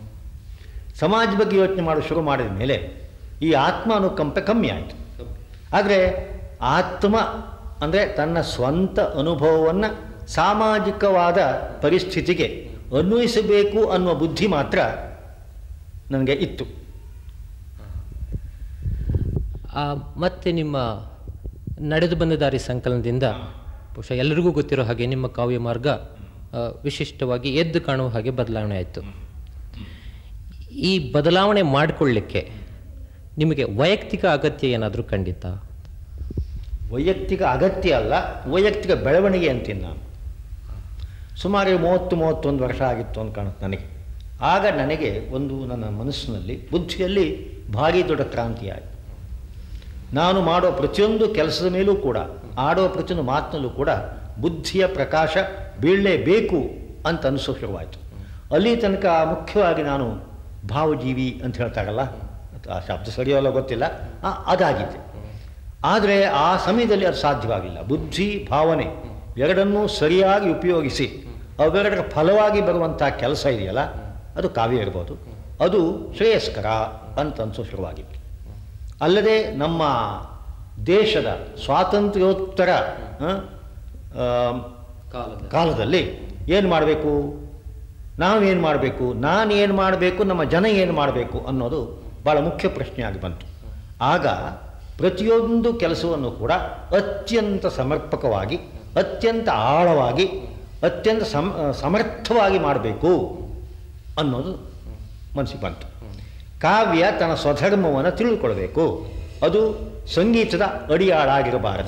S2: ಸಮಾಜ ಬಗ್ಗೆ ಯೋಚನೆ ಮಾಡೋದು ಶುರು ಮಾಡಿದ ಮೇಲೆ ಈ ಆತ್ಮ ಅನುಕಂಪೆ ಕಮ್ಮಿ ಆಯಿತು ಆದರೆ ಆತ್ಮ ಅಂದರೆ ತನ್ನ ಸ್ವಂತ ಅನುಭವವನ್ನು ಸಾಮಾಜಿಕವಾದ ಪರಿಸ್ಥಿತಿಗೆ ಅನ್ವಯಿಸಬೇಕು ಅನ್ನುವ ಬುದ್ಧಿ ಮಾತ್ರ ನನಗೆ ಇತ್ತು
S3: ಆ, ಮತ್ತೆ ನಿಮ್ಮ ನಡೆದು ಬಂದ ದಾರಿ ಸಂಕಲನದಿಂದ ಬಹುಶಃ ಎಲ್ಲರಿಗೂ ಗೊತ್ತಿರೋ ಹಾಗೆ ನಿಮ್ಮ ಕಾವ್ಯ ಮಾರ್ಗ ಆ, ವಿಶಿಷ್ಟವಾಗಿ ಎದ್ದು ಕಾಣುವ ಹಾಗೆ ಬದಲಾವಣೆ ಆಯಿತು ಈ ಬದಲಾವಣೆ ಮಾಡಿಕೊಳ್ಳಿಕ್ಕೆ ನಿಮಗೆ ವೈಯಕ್ತಿಕ ಅಗತ್ಯ ಏನಾದರೂ ಖಂಡಿತ
S2: ವೈಯಕ್ತಿಕ ಅಗತ್ಯ ಅಲ್ಲ ವೈಯಕ್ತಿಕ ಬೆಳವಣಿಗೆ ಅಂತೀನಿ ನಾನು ಸುಮಾರು ಮೂವತ್ತು ಮೂವತ್ತೊಂದು ವರ್ಷ ಆಗಿತ್ತು ಅಂತ ಕಾಣುತ್ತೆ ನನಗೆ ಆಗ ನನಗೆ ಒಂದು ನನ್ನ ಮನಸ್ಸಿನಲ್ಲಿ ಬುದ್ಧಿಯಲ್ಲಿ ಭಾರಿ ದೊಡ್ಡ ಕ್ರಾಂತಿ ಆಯಿತು ನಾನು ಮಾಡೋ ಪ್ರತಿಯೊಂದು ಕೆಲಸದ ಮೇಲೂ ಕೂಡ ಆಡೋ ಪ್ರತಿಯೊಂದು ಮಾತಿನಲ್ಲೂ ಕೂಡ ಬುದ್ಧಿಯ ಪ್ರಕಾಶ ಬೀಳಲೇಬೇಕು ಅಂತ ಅನಿಸೋ ಶುರುವಾಯಿತು ಅಲ್ಲಿ ತನಕ ಮುಖ್ಯವಾಗಿ ನಾನು ಭಾವಜೀವಿ ಅಂತ ಹೇಳ್ತಾರಲ್ಲ ಅದು ಆ ಶಬ್ದ ಸರಿಯೋಲ್ಲ ಗೊತ್ತಿಲ್ಲ ಆ, ಅದಾಗಿದ್ದೆ ಆದರೆ ಆ ಸಮಯದಲ್ಲಿ ಅದು ಸಾಧ್ಯವಾಗಿಲ್ಲ ಬುದ್ಧಿ ಭಾವನೆ ಎರಡನ್ನೂ ಸರಿಯಾಗಿ ಉಪಯೋಗಿಸಿ ಅವೆರಡರ ಫಲವಾಗಿ ಬರುವಂಥ ಕೆಲಸ ಇದೆಯಲ್ಲ ಅದು ಕಾವ್ಯ ಇರ್ಬೋದು ಅದು ಶ್ರೇಯಸ್ಕರ ಅಂತ ಅನಿಸೋ ಶುರುವಾಗಿತ್ತು ಅಲ್ಲದೆ ನಮ್ಮ ದೇಶದ ಸ್ವಾತಂತ್ರ್ಯೋತ್ತರ ಆ, ಆ, ಕಾಲದಲ್ಲಿ ಏನು ಮಾಡಬೇಕು ನಾವೇನು ಮಾಡಬೇಕು ನಾನು ಏನು ಮಾಡಬೇಕು ನಮ್ಮ ಜನ ಏನು ಮಾಡಬೇಕು ಅನ್ನೋದು ಭಾಳ ಮುಖ್ಯ ಪ್ರಶ್ನೆಯಾಗಿ ಬಂತು ಆಗ ಪ್ರತಿಯೊಂದು ಕೆಲಸವನ್ನು ಕೂಡ ಅತ್ಯಂತ ಸಮರ್ಪಕವಾಗಿ ಅತ್ಯಂತ ಆಳವಾಗಿ ಅತ್ಯಂತ ಸಮ ಸಮರ್ಥವಾಗಿ ಮಾಡಬೇಕು ಅನ್ನೋದು ಮನಸ್ಸಿಗೆ ಬಂತು ಕಾವ್ಯ ತನ್ನ ಸ್ವಧರ್ಮವನ್ನು ತಿಳಿದುಕೊಳ್ಬೇಕು ಅದು ಸಂಗೀತದ ಅಡಿಯಾಳಾಗಿರಬಾರದು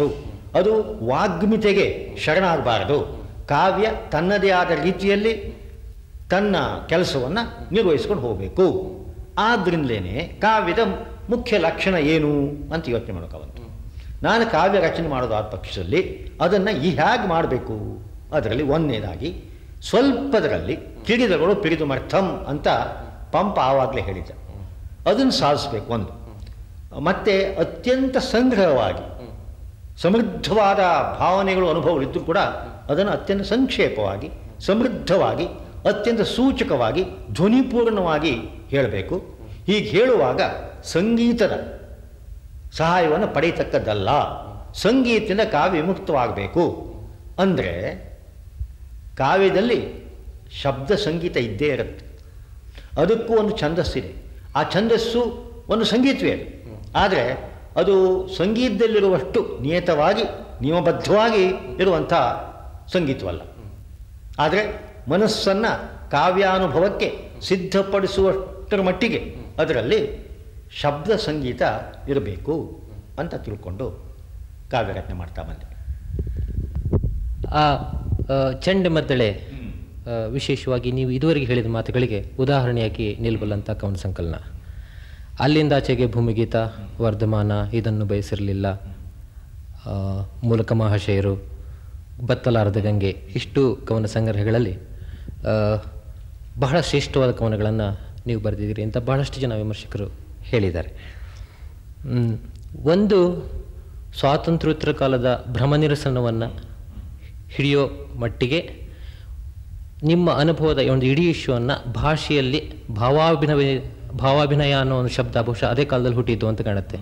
S2: ಅದು ವಾಗ್ಮಿತೆಗೆ ಶರಣಾಗಬಾರದು ಕಾವ್ಯ ತನ್ನದೇ ಆದ ರೀತಿಯಲ್ಲಿ ತನ್ನ ಕೆಲಸವನ್ನು ನಿರ್ವಹಿಸ್ಕೊಂಡು ಹೋಗಬೇಕು ಆದ್ರಿಂದಲೇ ಕಾವ್ಯದ ಮುಖ್ಯ ಲಕ್ಷಣ ಏನು ಅಂತ ಯೋಚನೆ ಮಾಡೋಕ್ಕಾಗಂತು ನಾನು ಕಾವ್ಯ ರಚನೆ ಮಾಡೋದಾದ ಪಕ್ಷದಲ್ಲಿ ಅದನ್ನು ಈ ಹೇಗೆ ಮಾಡಬೇಕು ಅದರಲ್ಲಿ ಒಂದನೇದಾಗಿ ಸ್ವಲ್ಪದರಲ್ಲಿ ಕಿಡಿದಗಳು ಪಿರಿದು ಮರ್ಥಂ ಅಂತ ಪಂಪ ಆವಾಗಲೇ ಹೇಳಿದ್ದ ಅದನ್ನು ಸಾಧಿಸ್ಬೇಕು ಒಂದು ಮತ್ತೆ ಅತ್ಯಂತ ಸಂಗ್ರಹವಾಗಿ ಸಮೃದ್ಧವಾದ ಭಾವನೆಗಳು ಅನುಭವಗಳಿದ್ದು ಕೂಡ ಅದನ್ನು ಅತ್ಯಂತ ಸಂಕ್ಷೇಪವಾಗಿ ಸಮೃದ್ಧವಾಗಿ ಅತ್ಯಂತ ಸೂಚಕವಾಗಿ ಧ್ವನಿಪೂರ್ಣವಾಗಿ ಹೇಳಬೇಕು ಹೀಗೆ ಹೇಳುವಾಗ ಸಂಗೀತದ ಸಹಾಯವನ್ನು ಪಡೆಯತಕ್ಕದ್ದಲ್ಲ ಸಂಗೀತದಿಂದ ಕಾವ್ಯ ವಿಮುಕ್ತವಾಗಬೇಕು ಅಂದರೆ ಕಾವ್ಯದಲ್ಲಿ ಶಬ್ದ ಸಂಗೀತ ಇದ್ದೇ ಇರುತ್ತೆ ಅದಕ್ಕೂ ಒಂದು ಛಂದಸ್ಸಿದೆ ಆ ಛಂದಸ್ಸು ಒಂದು ಸಂಗೀತವೇ ಅದು ಆದರೆ ಅದು ಸಂಗೀತದಲ್ಲಿರುವಷ್ಟು ನಿಯತವಾಗಿ ನಿಯಮಬದ್ಧವಾಗಿ ಇರುವಂಥ ಸಂಗೀತವಲ್ಲ ಆದರೆ ಮನಸ್ಸನ್ನು ಕಾವ್ಯಾನುಭವಕ್ಕೆ ಸಿದ್ಧಪಡಿಸುವಷ್ಟರ ಮಟ್ಟಿಗೆ ಅದರಲ್ಲಿ ಶಬ್ದ ಸಂಗೀತ ಇರಬೇಕು ಅಂತ ತಿಳ್ಕೊಂಡು ಕಾವ್ಯ ರಚನೆ ಮಾಡ್ತಾ ಬಂದೆ
S3: ಆ ಆ, ಚಂಡಮದ್ದಳೆ ಆ, ವಿಶೇಷವಾಗಿ ನೀವು ಇದುವರೆಗೆ ಹೇಳಿದ ಮಾತುಗಳಿಗೆ ಉದಾಹರಣೆಯಾಗಿ ನಿಲ್ಬಲ್ಲಂಥ ಕವನ ಸಂಕಲನ ಅಲ್ಲಿಂದಾಚೆಗೆ ಭೂಮಿಗೀತ ವರ್ಧಮಾನ ಇದನ್ನು ಬಯಸಿರಲಿಲ್ಲ ಆ, ಮೂಲಕ ಮಹಾಶಯರು ಬತ್ತಲಾರದ ಗಂಗೆ ಇಷ್ಟು ಕವನ ಸಂಗ್ರಹಗಳಲ್ಲಿ ಆ, ಬಹಳ ಶ್ರೇಷ್ಠವಾದ ಕವನಗಳನ್ನು ನೀವು ಬರೆದಿದ್ದೀರಿ ಅಂತ ಬಹಳಷ್ಟು ಜನ ವಿಮರ್ಶಕರು ಹೇಳಿದ್ದಾರೆ ಮ್, ಒಂದು ಸ್ವಾತಂತ್ರ್ಯೋತ್ತರ ಕಾಲದ ಭ್ರಮ ನಿರಸನವನ್ನು ಹಿಡಿಯೋ ಮಟ್ಟಿಗೆ ನಿಮ್ಮ ಅನುಭವದ ಒಂದು ಇಡೀ ವಿಶ್ವವನ್ನು ಭಾಷೆಯಲ್ಲಿ ಭಾವಾಭಿನಯ ಭಾವಾಭಿನಯ ಅನ್ನೋ ಒಂದು ಶಬ್ದ ಬಹುಶಃ ಅದೇ ಕಾಲದಲ್ಲಿ ಹುಟ್ಟಿದ್ದು ಅಂತ ಕಾಣುತ್ತೆ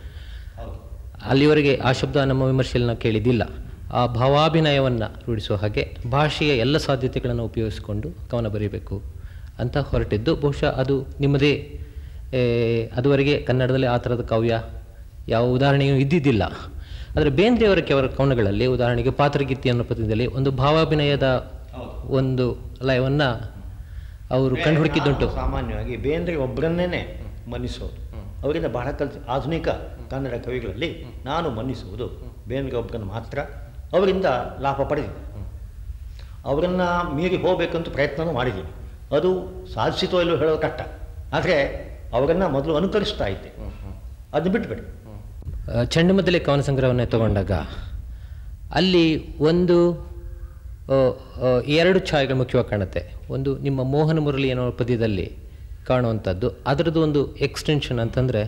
S3: ಅಲ್ಲಿವರೆಗೆ ಆ ಶಬ್ದ ನಮ್ಮ ವಿಮರ್ಶೆಯಲ್ಲಿ ನಾವು ಕೇಳಿದ್ದಿಲ್ಲ ಆ ಭಾವಾಭಿನಯವನ್ನು ರೂಢಿಸುವ ಹಾಗೆ ಭಾಷೆಯ ಎಲ್ಲ ಸಾಧ್ಯತೆಗಳನ್ನು ಉಪಯೋಗಿಸಿಕೊಂಡು ಕವನ ಬರೀಬೇಕು ಅಂತ ಹೊರಟಿದ್ದು ಬಹುಶಃ ಅದು ನಿಮ್ಮದೇ ಏ, ಅದುವರೆಗೆ ಕನ್ನಡದಲ್ಲಿ ಆ ಥರದ ಕಾವ್ಯ ಯಾವ ಉದಾಹರಣೆಯೂ ಇದ್ದಿದ್ದಿಲ್ಲ ಆದರೆ ಬೇಂದ್ರೆಯವರ ಕೆಲವರ ಕವನಗಳಲ್ಲಿ ಉದಾಹರಣೆಗೆ ಪಾತ್ರಗೀತಿ ಅನ್ನೋ ಪದ್ಯದಲ್ಲಿ ಒಂದು ಭಾವಾಭಿನಯದ ಒಂದು ಲಯವನ್ನು ಅವರು ಕಂಡು ಹುಡುಕಿದ್ದುಂಟು
S2: ನಾನು ಸಾಮಾನ್ಯವಾಗಿ ಬೇಂದ್ರೆ ಒಬ್ಬರನ್ನೇ ಮನ್ನಿಸೋದು ಅವರಿಂದ ಬಹಳ ಕಲಿತು ಆಧುನಿಕ ಕನ್ನಡ ಕವಿಗಳಲ್ಲಿ ನಾನು ಮನ್ನಿಸುವುದು ಬೇಂದ್ರೆ ಒಬ್ಬರನ್ನು ಮಾತ್ರ ಅವರಿಂದ ಲಾಭ ಪಡೆದಿದ್ದೆ ಅವರನ್ನು ಮೀರಿ ಹೋಗಬೇಕಂತ ಪ್ರಯತ್ನವೂ ಮಾಡಿದ್ದೀನಿ ಅದು ಸಾಧಿಸಿತೋ ಇಲ್ಲೋ ಹೇಳೋದು ಕಷ್ಟ ಆದರೆ ಅವರನ್ನು ಮೊದಲು ಅನುಕರಿಸ್ತಾ ಇದ್ದೆ ಅದನ್ನ ಬಿಟ್ಬಿಡಿ
S3: ಆ, ಚಂಡಮದ್ದಲೆ ಕವನ ಸಂಗ್ರಹವನ್ನು ತಗೊಂಡಾಗ ಅಲ್ಲಿ ಒಂದು ಆ, ಆ, ಎರಡು ಛಾಯೆಗಳು ಮುಖ್ಯವಾಗಿ ಕಾಣುತ್ತೆ ಒಂದು ನಿಮ್ಮ ಮೋಹನ ಮುರಳಿ ಅನ್ನೋ ಪದ್ಯದಲ್ಲಿ ಕಾಣುವಂಥದ್ದು ಅದರದ್ದು ಒಂದು ಎಕ್ಸ್ಟೆನ್ಷನ್ ಅಂತಂದರೆ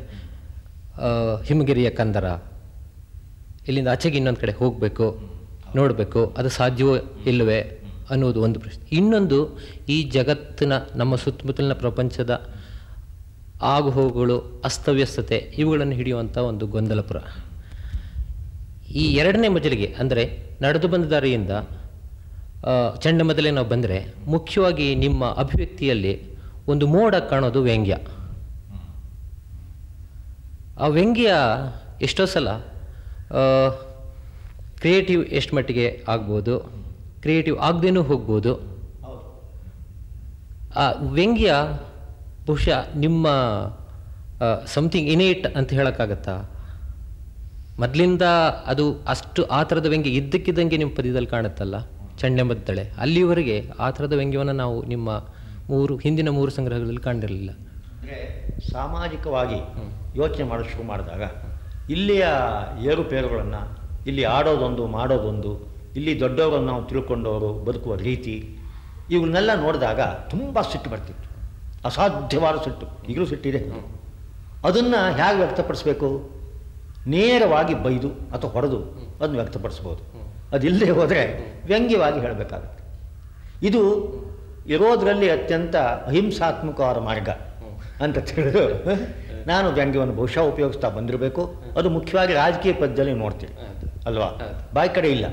S3: ಹಿಮಗಿರಿಯ ಕಂದರ ಇಲ್ಲಿಂದ ಆಚೆಗೆ ಇನ್ನೊಂದು ಕಡೆ ಹೋಗಬೇಕು ನೋಡಬೇಕು ಅದು ಸಾಧ್ಯವೋ ಇಲ್ಲವೇ ಅನ್ನೋದು ಒಂದು ಪ್ರಶ್ನೆ ಇನ್ನೊಂದು ಈ ಜಗತ್ತಿನ ನಮ್ಮ ಸುತ್ತಮುತ್ತಲಿನ ಪ್ರಪಂಚದ ಆಗುಹೋಗುಗಳು ಅಸ್ತವ್ಯಸ್ತತೆ ಇವುಗಳನ್ನು ಹಿಡಿಯುವಂಥ ಒಂದು ಗೊಂದಲಪುರ ಈ ಎರಡನೇ ಮಜಲಿಗೆ ಅಂದರೆ ನಡೆದು ಬಂದ ದಾರಿಯಿಂದ ಆ, ಚಂಡಮದ್ದಲೆ ನಾವು ಬಂದರೆ ಮುಖ್ಯವಾಗಿ ನಿಮ್ಮ ಅಭಿವ್ಯಕ್ತಿಯಲ್ಲಿ ಒಂದು ಮೋಡ ಕಾಣೋದು ವ್ಯಂಗ್ಯ ಆ ವ್ಯಂಗ್ಯ ಎಷ್ಟೋ ಸಲ ಕ್ರಿಯೇಟಿವ್ ಎಷ್ಟು ಮಟ್ಟಿಗೆ ಆಗ್ಬೋದು ಕ್ರಿಯೇಟಿವ್ ಆಗದೇನೂ ಹೋಗ್ಬೋದು ಆ ವ್ಯಂಗ್ಯ ಬಹುಶಃ ನಿಮ್ಮ ಸಮಥಿಂಗ್ ಇನೇಟ್ ಅಂತ ಹೇಳೋಕ್ಕಾಗತ್ತಾ ಮೊದಲಿಂದ ಅದು ಅಷ್ಟು ಆ ಥರದ ವ್ಯಂಗ್ಯ ಇದ್ದಕ್ಕಿದ್ದಂಗೆ ನಿಮ್ಮ ಪದ್ಯದಲ್ಲಿ ಕಾಣುತ್ತಲ್ಲ ಚಂಡೆಮದ್ದಳೆ ಅಲ್ಲಿವರೆಗೆ ಆ ಥರದ ವ್ಯಂಗ್ಯವನ್ನು ನಾವು ನಿಮ್ಮ ಮೂರು ಹಿಂದಿನ ಮೂರು ಸಂಗ್ರಹಗಳಲ್ಲಿ ಕಂಡಿರಲಿಲ್ಲ
S2: ಅಂದರೆ ಸಾಮಾಜಿಕವಾಗಿ ಯೋಚನೆ ಮಾಡೋದು ಶುರು ಮಾಡಿದಾಗ ಇಲ್ಲಿಯ ಏರುಪೇರುಗಳನ್ನು ಇಲ್ಲಿ ಆಡೋದೊಂದು ಮಾಡೋದೊಂದು ಇಲ್ಲಿ ದೊಡ್ಡವರನ್ನು ನಾವು ತಿಳ್ಕೊಂಡವರು ಬದುಕುವ ರೀತಿ ಇವನ್ನೆಲ್ಲ ನೋಡಿದಾಗ ತುಂಬ ಸಿಟ್ಟು ಬರ್ತಿತ್ತು ಅಸಾಧ್ಯವಾದ ಸಿಟ್ಟು ಈಗಲೂ ಸಿಟ್ಟಿದೆ ಅದನ್ನು ಹೇಗೆ ವ್ಯಕ್ತಪಡಿಸ್ಬೇಕು ನೇರವಾಗಿ ಬೈದು ಅಥವಾ ಹೊಡೆದು ಅದನ್ನು ವ್ಯಕ್ತಪಡಿಸ್ಬೋದು ಅದಿಲ್ಲದೆ ಹೋದರೆ ವ್ಯಂಗ್ಯವಾಗಿ ಹೇಳಬೇಕಾಗುತ್ತೆ ಇದು ಇರೋದರಲ್ಲಿ ಅತ್ಯಂತ ಅಹಿಂಸಾತ್ಮಕವಾದ ಮಾರ್ಗ ಅಂತ ತಿಳಿದು ನಾನು ವ್ಯಂಗ್ಯವನ್ನು ಬಹುಶಃ ಉಪಯೋಗಿಸ್ತಾ ಬಂದಿರಬೇಕು ಅದು ಮುಖ್ಯವಾಗಿ ರಾಜಕೀಯ ಪದ್ಯದಲ್ಲಿ ನೋಡ್ತೀನಿ ಅಲ್ವಾ ಬಾಯಿ ಕಡೆ ಇಲ್ಲ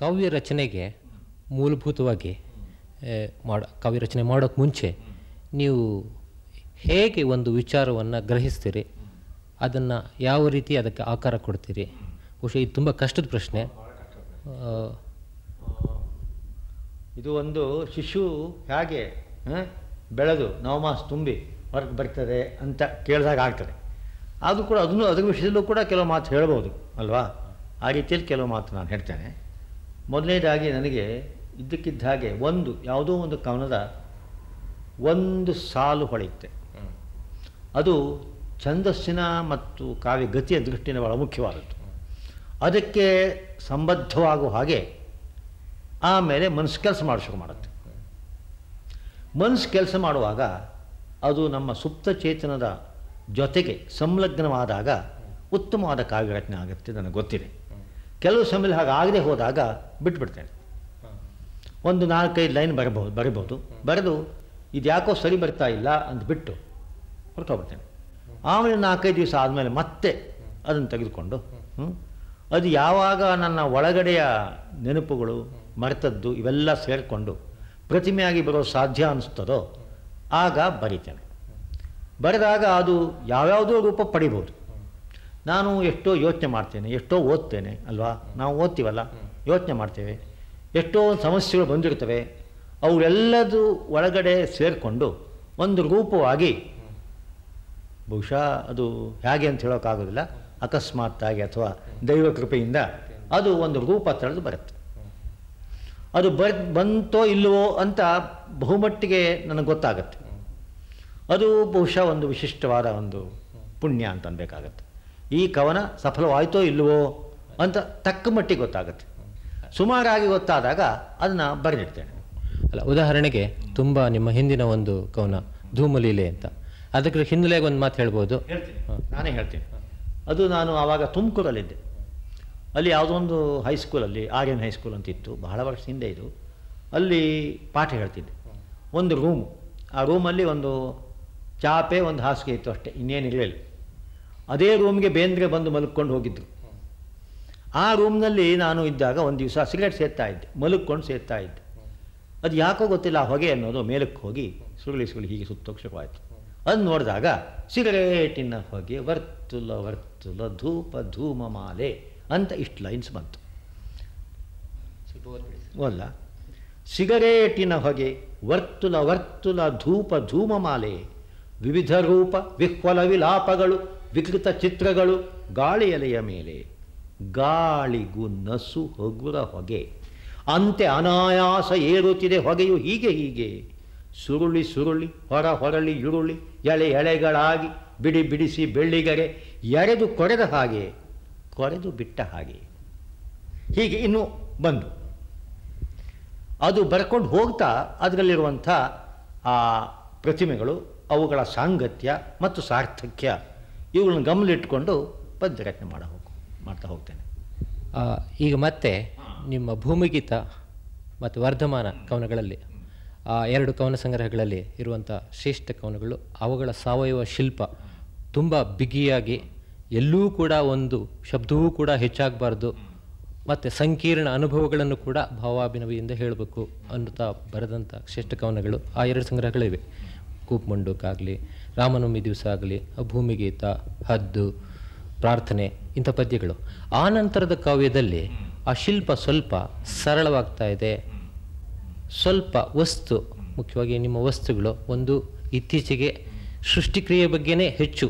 S3: ಕಾವ್ಯ ರಚನೆಗೆ ಮೂಲಭೂತವಾಗಿ ಆ, ಮಾಡ ಕಾವ್ಯ ರಚನೆ ಮಾಡೋಕ್ಕೆ ಮುಂಚೆ ನೀವು ಹೇಗೆ ಒಂದು ವಿಚಾರವನ್ನು ಗ್ರಹಿಸ್ತೀರಿ ಅದನ್ನು ಯಾವ ರೀತಿ ಅದಕ್ಕೆ ಆಕಾರ ಕೊಡ್ತೀರಿ ಬಹುಶಃ ಇದು ತುಂಬ ಕಷ್ಟದ ಪ್ರಶ್ನೆ ಆ,
S2: ಇದು ಒಂದು ಶಿಶು ಹೇಗೆ ಹ, ಬೆಳೆದು ನವಮಾಸ ತುಂಬಿ ಹೊರಗೆ ಬರ್ತದೆ ಅಂತ ಕೇಳಿದಾಗ ಆಗ್ತದೆ ಅದು ಕೂಡ ಅದನ್ನು ಅದ್ರ ವಿಷಯದಲ್ಲೂ ಕೂಡ ಕೆಲವು ಮಾತು ಹೇಳ್ಬೋದು ಅಲ್ವಾ ಆ ರೀತಿಯಲ್ಲಿ ಕೆಲವು ಮಾತು ನಾನು ಹೇಳ್ತೇನೆ ಮೊದಲನೇದಾಗಿ ನನಗೆ ಇದ್ದಕ್ಕಿದ್ದ ಹಾಗೆ ಒಂದು ಯಾವುದೋ ಒಂದು ಕವನದ ಒಂದು ಸಾಲು ಹೊಳೆಯುತ್ತೆ ಅದು ಛಂದಸ್ಸಿನ ಮತ್ತು ಕಾವ್ಯ ಗತಿಯ ದೃಷ್ಟಿಯಿಂದ ಬಹಳ ಮುಖ್ಯವಾದದ್ದು ಅದಕ್ಕೆ ಸಂಬದ್ಧವಾಗುವ ಹಾಗೆ ಆಮೇಲೆ ಮನಸ್ಸು ಕೆಲಸ ಮಾಡಿ ಶುರು ಮಾಡುತ್ತೆ ಮನಸ್ಸು ಕೆಲಸ ಮಾಡುವಾಗ ಅದು ನಮ್ಮ ಸುಪ್ತ ಚೇತನದ ಜೊತೆಗೆ ಸಂಲಗ್ನವಾದಾಗ ಉತ್ತಮವಾದ ಕಾವ್ಯ ರಚನೆ ಆಗುತ್ತೆ ನನಗೆ ಗೊತ್ತಿದೆ ಕೆಲವು ಸಮಯದಲ್ಲಿ ಹಾಗೆ ಆಗದೆ ಹೋದಾಗ ಬಿಟ್ಬಿಡ್ತೇನೆ ಒಂದು ನಾಲ್ಕೈದು ಲೈನ್ ಬರಬಹುದು ಬರಿಬೋದು ಬರೆದು ಇದು ಯಾಕೋ ಸರಿ ಬರ್ತಾ ಇಲ್ಲ ಅಂತ ಬಿಟ್ಟು ಹೊರಟೋಗ್ಬಿಡ್ತೇನೆ ಆಮೇಲೆ ನಾಲ್ಕೈದು ದಿವಸ ಆದಮೇಲೆ ಮತ್ತೆ ಅದನ್ನು ತೆಗೆದುಕೊಂಡು ಹ್ಮ್, ಅದು ಯಾವಾಗ ನನ್ನ ಒಳಗಡೆಯ ನೆನಪುಗಳು ಮರೆತದ್ದು ಇವೆಲ್ಲ ಸೇರಿಕೊಂಡು ಪ್ರತಿಮೆಯಾಗಿ ಬರೋ ಸಾಧ್ಯ ಅನಿಸ್ತದೋ ಆಗ ಬರಿತೇನೆ ಬರೆದಾಗ ಅದು ಯಾವ್ಯಾವುದೋ ರೂಪ ಪಡಿಬೋದು ನಾನು ಎಷ್ಟೋ ಯೋಚನೆ ಮಾಡ್ತೇನೆ ಎಷ್ಟೋ ಓದ್ತೇನೆ ಅಲ್ವಾ ನಾವು ಓದ್ತೀವಲ್ಲ ಯೋಚನೆ ಮಾಡ್ತೇವೆ ಎಷ್ಟೋ ಸಮಸ್ಯೆಗಳು ಬಂದಿರ್ತವೆ ಅವುಗಳೆಲ್ಲದು ಒಳಗಡೆ ಸೇರಿಕೊಂಡು ಒಂದು ರೂಪವಾಗಿ ಬಹುಶಃ ಅದು ಹೇಗೆ ಅಂತ ಹೇಳೋಕ್ಕಾಗೋದಿಲ್ಲ ಅಕಸ್ಮಾತ್ತಾಗಿ ಅಥವಾ ದೈವ ಕೃಪೆಯಿಂದ ಅದು ಒಂದು ರೂಪ ತಳೆದು ಬರುತ್ತೆ ಅದು ಬರ್ ಬಂತೋ ಇಲ್ಲವೋ ಅಂತ ಬಹುಮಟ್ಟಿಗೆ ನನಗೆ ಗೊತ್ತಾಗತ್ತೆ ಅದು ಬಹುಶಃ ಒಂದು ವಿಶಿಷ್ಟವಾದ ಒಂದು ಪುಣ್ಯ ಅಂತ ಅನ್ಬೇಕಾಗತ್ತೆ ಈ ಕವನ ಸಫಲವಾಯಿತೋ ಇಲ್ಲವೋ ಅಂತ ತಕ್ಕ ಮಟ್ಟಿಗೆ ಗೊತ್ತಾಗುತ್ತೆ ಸುಮಾರಾಗಿ ಗೊತ್ತಾದಾಗ ಅದನ್ನು ಬರೆದಿಡ್ತೇನೆ
S3: ಅಲ್ಲ ಉದಾಹರಣೆಗೆ ತುಂಬ ನಿಮ್ಮ ಹಿಂದಿನ ಒಂದು ಕವನ ಧೂಮಲೀಲೆ ಅಂತ ಅದಕ್ಕೆ ಹಿನ್ನೆಲೆಗೆ ಒಂದು ಮಾತು ಹೇಳ್ಬೋದು
S2: ಹೇಳ್ತೀನಿ ನಾನೇ ಹೇಳ್ತೀನಿ ಅದು ನಾನು ಆವಾಗ ತುಮಕೂರಲ್ಲಿದ್ದೆ ಅಲ್ಲಿ ಯಾವುದೋ ಒಂದು ಹೈಸ್ಕೂಲಲ್ಲಿ ಆರ್ಯನ್ ಹೈಸ್ಕೂಲ್ ಅಂತ ಇತ್ತು ಬಹಳ ವರ್ಷ ಹಿಂದೆ ಇದು ಅಲ್ಲಿ ಪಾಠ ಹೇಳ್ತಿದ್ದೆ ಒಂದು ರೂಮು ಆ ರೂಮಲ್ಲಿ ಒಂದು ಚಾಪೆ ಒಂದು ಹಾಸಿಗೆ ಇತ್ತು ಅಷ್ಟೇ ಇನ್ನೇನಿರಲಿಲ್ಲ ಅದೇ ರೂಮ್ಗೆ ಬೇಂದ್ರೆ ಬಂದು ಮಲ್ಕೊಂಡು ಹೋಗಿದ್ರು ಆ ರೂಮ್ನಲ್ಲಿ ನಾನು ಇದ್ದಾಗ ಒಂದು ದಿವಸ ಸಿಗರೇಟ್ ಸೇರ್ತಾ ಇದ್ದೆ ಮಲಕ್ಕೊಂಡು ಸೇರ್ತಾ ಇದ್ದೆ ಅದು ಯಾಕೋ ಗೊತ್ತಿಲ್ಲ ಆ ಹೊಗೆ ಅನ್ನೋದು ಮೇಲಕ್ಕೆ ಹೋಗಿ ಸುರುಳಿ ಸುರುಳಿ ಹೀಗೆ ಸುತ್ತೋಕೆ ಶುರುವಾಯಿತು ಅದು ನೋಡಿದಾಗ ಸಿಗರೇಟಿನ ಹೊಗೆ ವರ್ತುಲ ವರ್ತುಲ ಧೂಪ ಧೂಮ ಮಾಲೆ ಅಂತ ಇಷ್ಟು ಲೈನ್ಸ್ ಬಂತು ಅಲ್ಲ ಸಿಗರೇಟಿನ ಹೊಗೆ ವರ್ತುಲ ವರ್ತುಲ ಧೂಪ ಧೂಮ ಮಾಲೆ ವಿವಿಧ ರೂಪ ವಿಹ್ವಲ ವಿಲಾಪಗಳು ವಿಕೃತ ಚಿತ್ರಗಳು ಗಾಳಿ ಎಲೆಯ ಮೇಲೆ ಗಾಳಿಗೂ ನಸು ಹೊಗುರ ಹೊಗೆ ಅಂತೆ ಅನಾಯಾಸ ಏರುತ್ತಿದೆ ಹೊಗೆಯು ಹೀಗೆ ಹೀಗೆ ಸುರುಳಿ ಸುರುಳಿ ಹೊರ ಹೊರಳಿ ಇರುಳಿ ಎಳೆ ಎಳೆಗಳಾಗಿ ಬಿಡಿ ಬಿಡಿಸಿ ಬೆಳ್ಳಿಗರೆ ಎರೆದು ಕೊರೆದ ಹಾಗೆ ಕೊರೆದು ಬಿಟ್ಟ ಹಾಗೆ ಹೀಗೆ ಇನ್ನು ಬಂದು ಅದು ಬರ್ಕೊಂಡು ಹೋಗ್ತಾ ಅದರಲ್ಲಿರುವಂಥ ಆ ಪ್ರತಿಮೆಗಳು ಅವುಗಳ ಸಾಂಗತ್ಯ ಮತ್ತು ಸಾರ್ಥಕ್ಯ ಇವುಗಳನ್ನ ಗಮನಲಿಟ್ಕೊಂಡು ಪದ್ಯ ರಚನೆ ಮಾಡ ಹೋಗು ಮಾಡ್ತಾ ಹೋಗ್ತೇನೆ
S3: ಆ, ಈಗ ಮತ್ತೆ ನಿಮ್ಮ ಭೂಮಿಗೀತ ಮತ್ತು ವರ್ಧಮಾನ ಕವನಗಳಲ್ಲಿ ಆ ಎರಡು ಕವನ ಸಂಗ್ರಹಗಳಲ್ಲಿ ಇರುವಂಥ ಶ್ರೇಷ್ಠ ಕವನಗಳು ಅವುಗಳ ಸಾವಯವ ಶಿಲ್ಪ ತುಂಬ ಬಿಗಿಯಾಗಿ ಎಲ್ಲೂ ಕೂಡ ಒಂದು ಶಬ್ದವೂ ಕೂಡ ಹೆಚ್ಚಾಗಬಾರ್ದು ಮತ್ತು ಸಂಕೀರ್ಣ ಅನುಭವಗಳನ್ನು ಕೂಡ ಭಾವಾಭಿನವಿಯಿಂದ ಹೇಳಬೇಕು ಅನ್ನುತ್ತಾ ಬರೆದಂಥ ಶ್ರೇಷ್ಠ ಕವನಗಳು ಆ ಎರಡು ಸಂಗ್ರಹಗಳಿವೆ ಕೂಪ್ ಮಂಡೂಕಾಗಲಿ ರಾಮನವಮಿ ದಿವಸ ಆಗಲಿ ಭೂಮಿಗೀತ ಹದ್ದು ಪ್ರಾರ್ಥನೆ ಇಂಥ ಪದ್ಯಗಳು ಆ ನಂತರದ ಕಾವ್ಯದಲ್ಲಿ ಆ ಶಿಲ್ಪ ಸ್ವಲ್ಪ ಸರಳವಾಗ್ತಾ ಇದೆ ಸ್ವಲ್ಪ ವಸ್ತು ಮುಖ್ಯವಾಗಿ ನಿಮ್ಮ ವಸ್ತುಗಳು ಒಂದು ಇತ್ತೀಚೆಗೆ ಸೃಷ್ಟಿಕ್ರಿಯೆ ಬಗ್ಗೆನೇ ಹೆಚ್ಚು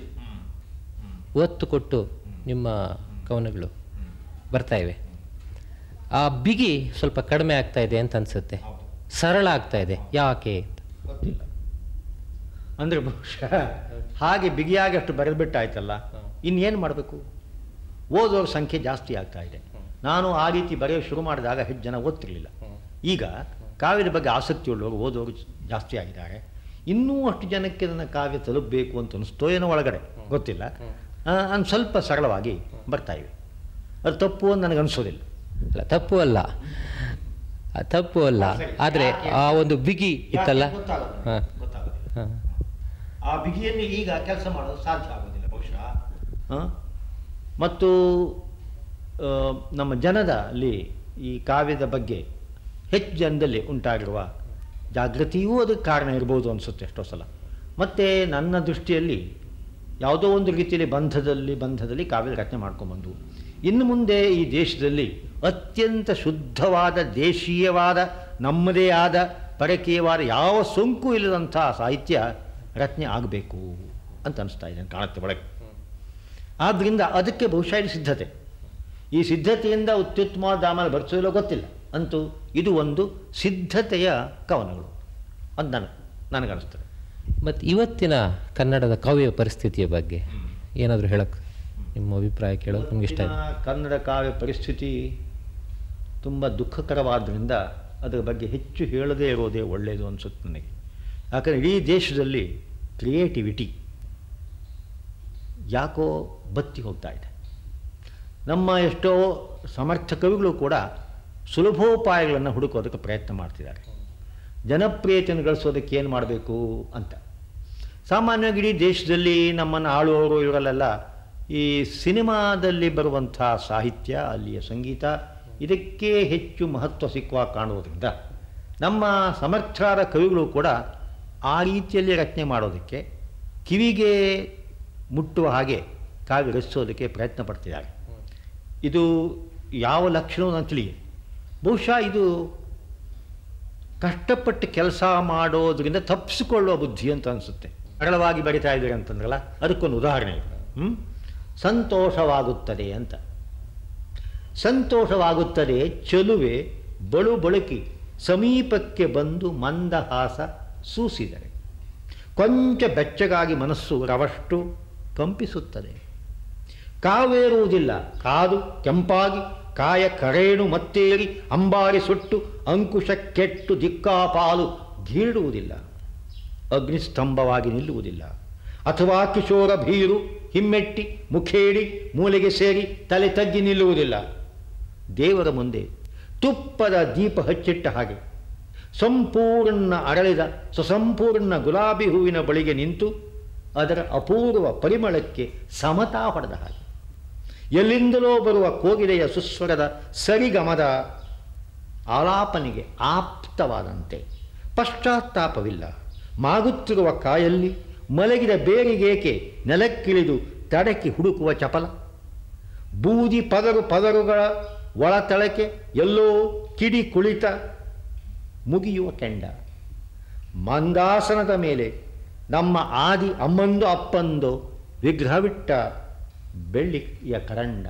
S3: ಒತ್ತು ಕೊಟ್ಟು ನಿಮ್ಮ ಕವನಗಳು ಬರ್ತಾ ಇವೆ ಆ ಬಿಗಿ ಸ್ವಲ್ಪ ಕಡಿಮೆ ಆಗ್ತಾ ಇದೆ ಅಂತ ಅನ್ಸುತ್ತೆ ಸರಳ ಆಗ್ತಾ ಇದೆ ಯಾಕೆ ಅಂತ
S2: ಗೊತ್ತಿಲ್ಲ ಅಂದರೆ ಬಹುಶಃ ಹಾಗೆ ಬಿಗಿಯಾಗಿ ಅಷ್ಟು ಬರೆದ್ಬಿಟ್ಟಾಯ್ತಲ್ಲ ಇನ್ನೇನು ಮಾಡಬೇಕು ಓದೋರ ಸಂಖ್ಯೆ ಜಾಸ್ತಿ ಆಗ್ತಾ ಇದೆ ನಾನು ಆ ರೀತಿ ಬರೆಯೋ ಶುರು ಮಾಡಿದಾಗ ಹೆಚ್ಚು ಜನ ಓದ್ತಿರ್ಲಿಲ್ಲ ಈಗ ಕಾವ್ಯದ ಬಗ್ಗೆ ಆಸಕ್ತಿ ಉಳ್ಳವರು ಓದೋರು ಜಾಸ್ತಿ ಆಗಿದ್ದಾರೆ ಇನ್ನೂ ಅಷ್ಟು ಜನಕ್ಕೆ ನನ್ನ ಕಾವ್ಯ ತಲುಪಬೇಕು ಅಂತ ಅನಿಸ್ತೋ ಏನೋ ಒಳಗಡೆ ಗೊತ್ತಿಲ್ಲ ನಾನು ಸ್ವಲ್ಪ ಸರಳವಾಗಿ ಬರ್ತಾ ಇವೆ ಅದು ತಪ್ಪು ಅಂತ ನನಗೆ ಅನಿಸೋದಿಲ್ಲ
S3: ಅಲ್ಲ ತಪ್ಪು ಅಲ್ಲ ಆ, ತಪ್ಪು ಅಲ್ಲ ಆದರೆ ಆ ಒಂದು ಬಿಗಿ ಇತ್ತಲ್ಲ ಹಾಂ ಹಾಂ
S2: ಆ ಬಿಗಿಯನ್ನು ಈಗ ಕೆಲಸ ಮಾಡೋದು ಸಾಧ್ಯ ಆಗೋದಿಲ್ಲ ಬಹುಶಃ ಆ? ಮತ್ತು ಆ, ನಮ್ಮ ಜನದ ಅಲ್ಲಿ ಈ ಕಾವ್ಯದ ಬಗ್ಗೆ ಹೆಚ್ಚು ಜನದಲ್ಲಿ ಉಂಟಾಗಿರುವ ಜಾಗೃತಿಯೂ ಅದಕ್ಕೆ ಕಾರಣ ಇರ್ಬೋದು ಅನಿಸುತ್ತೆ ಎಷ್ಟೋ ಸಲ ಮತ್ತು ನನ್ನ ದೃಷ್ಟಿಯಲ್ಲಿ ಯಾವುದೋ ಒಂದು ರೀತಿಯಲ್ಲಿ ಬಂಧದಲ್ಲಿ ಬಂಧದಲ್ಲಿ ಕಾವ್ಯದ ರಚನೆ ಮಾಡ್ಕೊಂಬಂದು ಇನ್ನು ಮುಂದೆ ಈ ದೇಶದಲ್ಲಿ ಅತ್ಯಂತ ಶುದ್ಧವಾದ ದೇಶೀಯವಾದ ನಮ್ಮದೇ ಆದ ಪರಕೀಯವಾದ ಯಾವ ಸೋಂಕು ಇಲ್ಲದಂಥ ಸಾಹಿತ್ಯ ರಚನೆ ಆಗಬೇಕು ಅಂತ ಅನಿಸ್ತಾ ಇದೆ ಕಾಣುತ್ತೆ ಒಳಗೆ ಆದ್ದರಿಂದ ಅದಕ್ಕೆ ಬಹುಶಃ ಇದು ಸಿದ್ಧತೆ ಈ ಸಿದ್ಧತೆಯಿಂದ ಅತ್ಯುತ್ತಮವಾದ ಆಮೇಲೆ ಬರ್ಸೋದಿಲ್ಲ ಗೊತ್ತಿಲ್ಲ ಅಂತೂ ಇದು ಒಂದು ಸಿದ್ಧತೆಯ ಕವನಗಳು ಅಂತ ನನಗೆ ನನಗನ್ನಿಸ್ತದೆ
S3: ಮತ್ತು ಇವತ್ತಿನ ಕನ್ನಡದ ಕಾವ್ಯ ಪರಿಸ್ಥಿತಿಯ ಬಗ್ಗೆ ಏನಾದರೂ ಹೇಳಕ್ಕೆ ನಿಮ್ಮ ಅಭಿಪ್ರಾಯ ಕೇಳೋದು ನಮ್ಗೆ ಇಷ್ಟ ಇದೆ
S2: ಇವತ್ತಿನ ಕನ್ನಡ ಕಾವ್ಯ ಪರಿಸ್ಥಿತಿ ತುಂಬ ದುಃಖಕರವಾದ್ದರಿಂದ ಅದರ ಬಗ್ಗೆ ಹೆಚ್ಚು ಹೇಳದೇ ಇರೋದೇ ಒಳ್ಳೆಯದು ಅನಿಸುತ್ತೆ ನನಗೆ ಯಾಕಂದರೆ ಇಡೀ ದೇಶದಲ್ಲಿ ಕ್ರಿಯೇಟಿವಿಟಿ ಯಾಕೋ ಬತ್ತಿ ಹೋಗ್ತಾ ಇದೆ ನಮ್ಮ ಎಷ್ಟೋ ಸಮರ್ಥ ಕವಿಗಳು ಕೂಡ ಸುಲಭೋಪಾಯಗಳನ್ನು ಹುಡುಕೋದಕ್ಕೆ ಪ್ರಯತ್ನ ಮಾಡ್ತಿದ್ದಾರೆ ಜನಪ್ರಿಯತೆಯನ್ನು ಗಳಿಸೋದಕ್ಕೆ ಏನು ಮಾಡಬೇಕು ಅಂತ ಸಾಮಾನ್ಯವಾಗಿ ಇಡೀ ದೇಶದಲ್ಲಿ ನಮ್ಮನ್ನು ಆಳುವವರು ಇವರಲ್ಲೆಲ್ಲ ಈ ಸಿನಿಮಾದಲ್ಲಿ ಬರುವಂಥ ಸಾಹಿತ್ಯ ಅಲ್ಲಿಯ ಸಂಗೀತ ಇದಕ್ಕೆ ಹೆಚ್ಚು ಮಹತ್ವ ಸಿಕ್ಕುವ ಕಾಣುವುದರಿಂದ ನಮ್ಮ ಸಮರ್ಥರಾದ ಕವಿಗಳು ಕೂಡ ಆ ರೀತಿಯಲ್ಲಿ ರಚನೆ ಮಾಡೋದಕ್ಕೆ ಕಿವಿಗೆ ಮುಟ್ಟುವ ಹಾಗೆ ಕಾವ್ಯ ರಚಿಸೋದಕ್ಕೆ ಪ್ರಯತ್ನ ಪಡ್ತಿದ್ದಾರೆ ಇದು ಯಾವ ಲಕ್ಷಣವೂ ನಾನು ತಿಳಿಯೆ ಬಹುಶಃ ಇದು ಕಷ್ಟಪಟ್ಟು ಕೆಲಸ ಮಾಡೋದ್ರಿಂದ ತಪ್ಪಿಸಿಕೊಳ್ಳುವ ಬುದ್ಧಿ ಅಂತ ಅನಿಸುತ್ತೆ ಸರಳವಾಗಿ ಬರಿತಾ ಇದ್ದೀರಿ ಅಂತಂದ್ರಲ್ಲ ಅದಕ್ಕೊಂದು ಉದಾಹರಣೆ ಇದೆ ಹ್ಮ್? ಸಂತೋಷವಾಗುತ್ತದೆ ಅಂತ ಸಂತೋಷವಾಗುತ್ತದೆ ಚೆಲುವೆ ಬಳು ಬಳುಕಿ ಸಮೀಪಕ್ಕೆ ಬಂದು ಮಂದಹಾಸ ಸೂಸಿದರೆ ಕೊಂಚ ಬೆಚ್ಚಗಾಗಿ ಮನಸ್ಸು ರವಷ್ಟು ಕಂಪಿಸುತ್ತದೆ ಕಾವೇರುವುದಿಲ್ಲ ಕಾದು ಕೆಂಪಾಗಿ ಕಾಯ ಕರೇಣು ಮತ್ತೇರಿ ಅಂಬಾರಿ ಸುಟ್ಟು ಅಂಕುಶ ಕೆಟ್ಟು ದಿಕ್ಕಾಪಾಲು ಗೀಡುವುದಿಲ್ಲ ಅಗ್ನಿಸ್ತಂಭವಾಗಿ ನಿಲ್ಲುವುದಿಲ್ಲ ಅಥವಾ ಕಿಶೋರ ಭೀರು ಹಿಮ್ಮೆಟ್ಟಿ ಮುಖೇಡಿ ಮೂಲೆಗೆ ಸೇರಿ ತಲೆ ತಗ್ಗಿ ನಿಲ್ಲುವುದಿಲ್ಲ ದೇವರ ಮುಂದೆ ತುಪ್ಪದ ದೀಪ ಹಚ್ಚಿಟ್ಟ ಹಾಗೆ ಸಂಪೂರ್ಣ ಅರಳಿದ ಸುಸಂಪೂರ್ಣ ಗುಲಾಬಿ ಹೂವಿನ ಬಳಿಗೆ ನಿಂತು ಅದರ ಅಪೂರ್ವ ಪರಿಮಳಕ್ಕೆ ಸಮತಾ ಹೊಡೆದ ಹಾಗೆ ಎಲ್ಲಿಂದಲೋ ಬರುವ ಕೋಗಿಲೆಯ ಸುಸ್ವರದ ಸರಿಗಮದ ಆಲಾಪನೆಗೆ ಆಪ್ತವಾದಂತೆ ಪಶ್ಚಾತ್ತಾಪವಿಲ್ಲ ಮಾಗುತ್ತಿರುವ ಕಾಯಲ್ಲಿ ಮಲಗಿದ ಬೇರಿಗೇಕೆ ನೆಲಕ್ಕಿಳಿದು ತಡಕಿ ಹುಡುಕುವ ಚಪಲ ಬೂದಿ ಪದರು ಪದರುಗಳ ಒಳತಳಕೆ ಎಲ್ಲೋ ಕಿಡಿ ಕುಳಿತ ಮುಗಿಯುವ ಕೆಂಡ ಮಂದಾಸನದ ಮೇಲೆ ನಮ್ಮ ಆದಿ ಅಮ್ಮಂದು ಅಪ್ಪಂದು ವಿಗ್ರಹವಿಟ್ಟ ಬೆಳ್ಳಿಯ ಕರಂಡ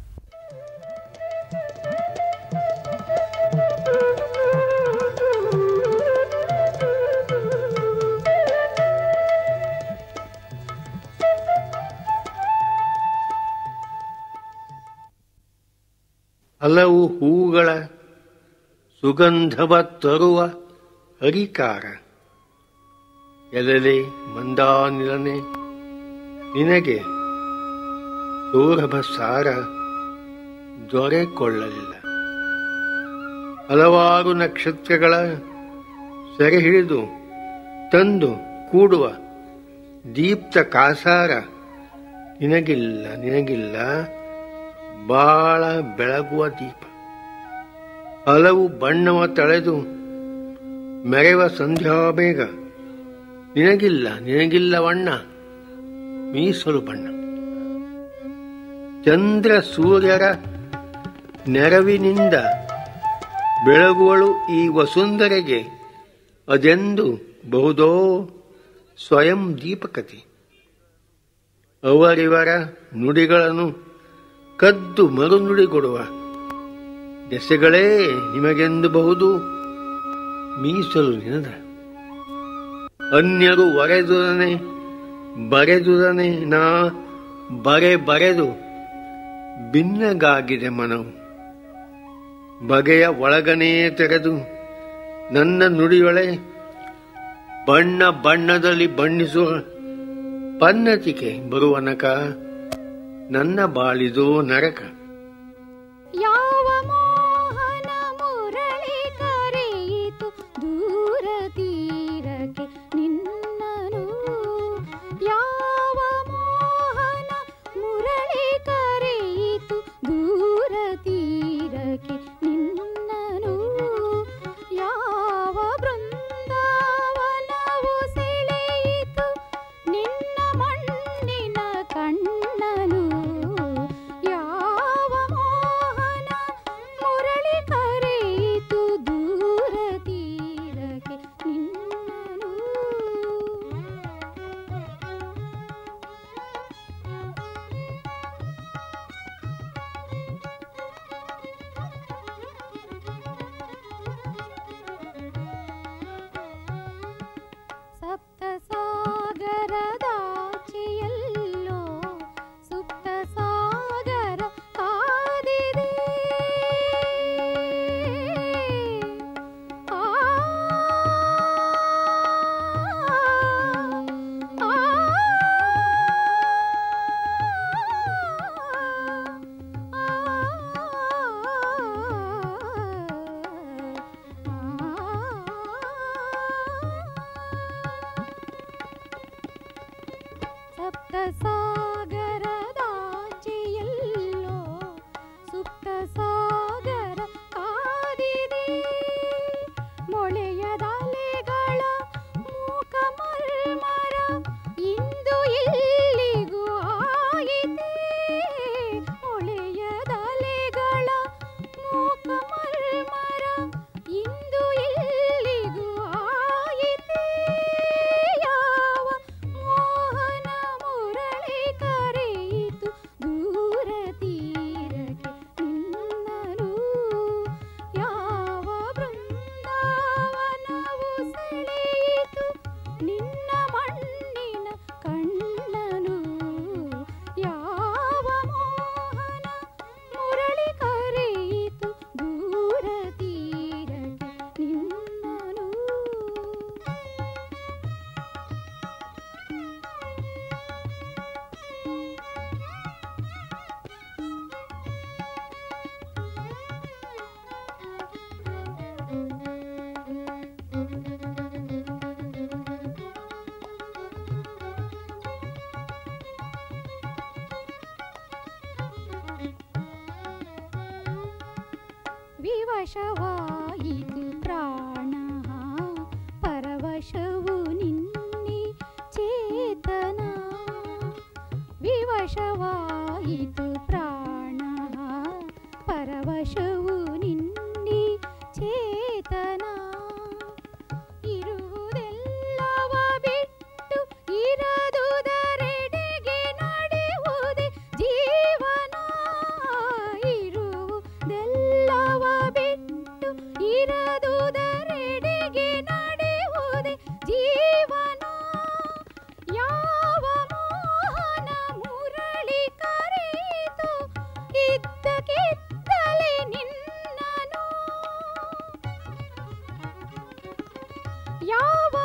S5: ಹಲವು ಹೂಗಳ ಸುಗಂಧವ ತರುವ ಹರಿಕಾರ ಎಲೆಲೆ ಮಂದಾನಿಲನೆ ನಿನಗೆ ಸೌರಭ ಸಾರ ದೊರೆಕೊಳ್ಳಲಿಲ್ಲ ಹಲವಾರು ನಕ್ಷತ್ರಗಳ ಸೆರೆ ಹಿಡಿದು ತಂದು ಕೂಡುವ ದೀಪ್ತ ಕಾಸಾರ ನಿನಗಿಲ್ಲ ನಿನಗಿಲ್ಲ ಬಾಳ ಬೆಳಗುವ ದೀಪ ಹಲವು ಬಣ್ಣವ ತಳೆದು ಮೆರೆವ ಸಂಧ್ಯಾಬೇಗ ನಿನಗಿಲ್ಲ ನಿನಗಿಲ್ಲವಣ್ಣ ಮೀಸಲು ಬಣ್ಣ ಚಂದ್ರ ಸೂರ್ಯರ ನೆರವಿನಿಂದ ಬೆಳಗುವಳು ಈ ವಸುಂಧರೆಗೆ ಅದೆಂದು ಬಹುದೋ ಸ್ವಯಂ ದೀಪಕತೆ ಅವರಿವರ ನುಡಿಗಳನ್ನು ಕದ್ದು ಮರುನುಡಿಗೊಡುವ ದೆಸೆಗಳೇ ನಿಮಗೆಂದು ಬಹುದು ಮೀಸಲು ನಿನದ ಅನ್ಯರು ಒರೆದುದನೆ ಬರೆದುದನೆ ನಾ ಬರೆ ಬರೆದು ಭಿನ್ನಗಾಗಿದೆ ಮನವು ಬಗೆಯ ಒಳಗನೇ ತೆರೆದು ನನ್ನ ನುಡಿಯೊಳೆ ಬಣ್ಣ ಬಣ್ಣದಲ್ಲಿ ಬಣ್ಣಿಸುವ ಪನ್ನತಿಕೆ ಬರುವನಕ ನನ್ನ ಬಾಳಿದೋ ನರಕ
S6: ಯಾವ ಮೋಹನ ಮುರಳಿ ಕರೆಯಿತು ದೂರ ತೀರಕ್ಕೆ ನಿನ್ನನು ಯಾವ ಮೋಹನ ಮುರಳಿ ಕರೆಯಿತು ದೂರ ತೀರಕ್ಕೆ ನಿನ್ನನು ಸಪ್ತ ಸಾಗರದಾಚೆಯಲ್ಲೋ ಸುಪ್ತ ಸಾಗರ ಕಾದಿದೆ ಮೊಳೆಯದಲೆಗಳ ಮೂಕ ಮರ್ಮರ ಇಂದು ಇಲ್ಲಿಗೂ ಆಯಿತೆ ಮೊಳೆಯದಲೆಗಳ ಮೂಕ ಮರ್ಮರ ಇಂದು ಇಲ್ಲಿಗೂ ಆಯಿತೆ ಯಾವ ಮೋಹನ ಮುರಳಿ ಕರೆಯಿತು ದೂರ ತೀರಕ್ಕೆ ನಿನ್ನನು ಯಾವ ಬೃಂದಾವನವು ಸೆಳೆಯಿತು ನಿನ್ನ ಮಣ್ಣಿನ ಕಣ್ಣನು ಯಾವ ಮೋಹನ ಮುರಳಿ ಕರೆಯಿತು ದೂರ ತೀರಕ್ಕೆ ನಿನ್ನನು ವಿವಶವಾಯಿತು ಪ್ರಾಣ ಪರವಶವು ನಿನ್ನೆ ಚೇತನ ವಿವಶವಾಯಿತು ಪ್ರಾಣ ಪರವಶವು ನಿನ್ನೆ ಚೇತನ ಇರುವುದೆಲ್ಲವ ಬಿಟ್ಟು ಇರದುದರೆಡೆಗೆ ನಡೆಯುವುದೇ ಜೀವನ ಇರುವುದೆಲ್ಲವ ಬಿಟ್ಟು ಇರದುದರೆಡೆಗೆ ನಡೆಯುವುದೇ ಜೀವನ ಯಾವ ಮೋಹನ ಮುರಳಿ ಕರೆಯಿತು ಇದ್ದಕ್ಕಿದ್ದಲೇ ನಿನ್ನನು ಯಾವ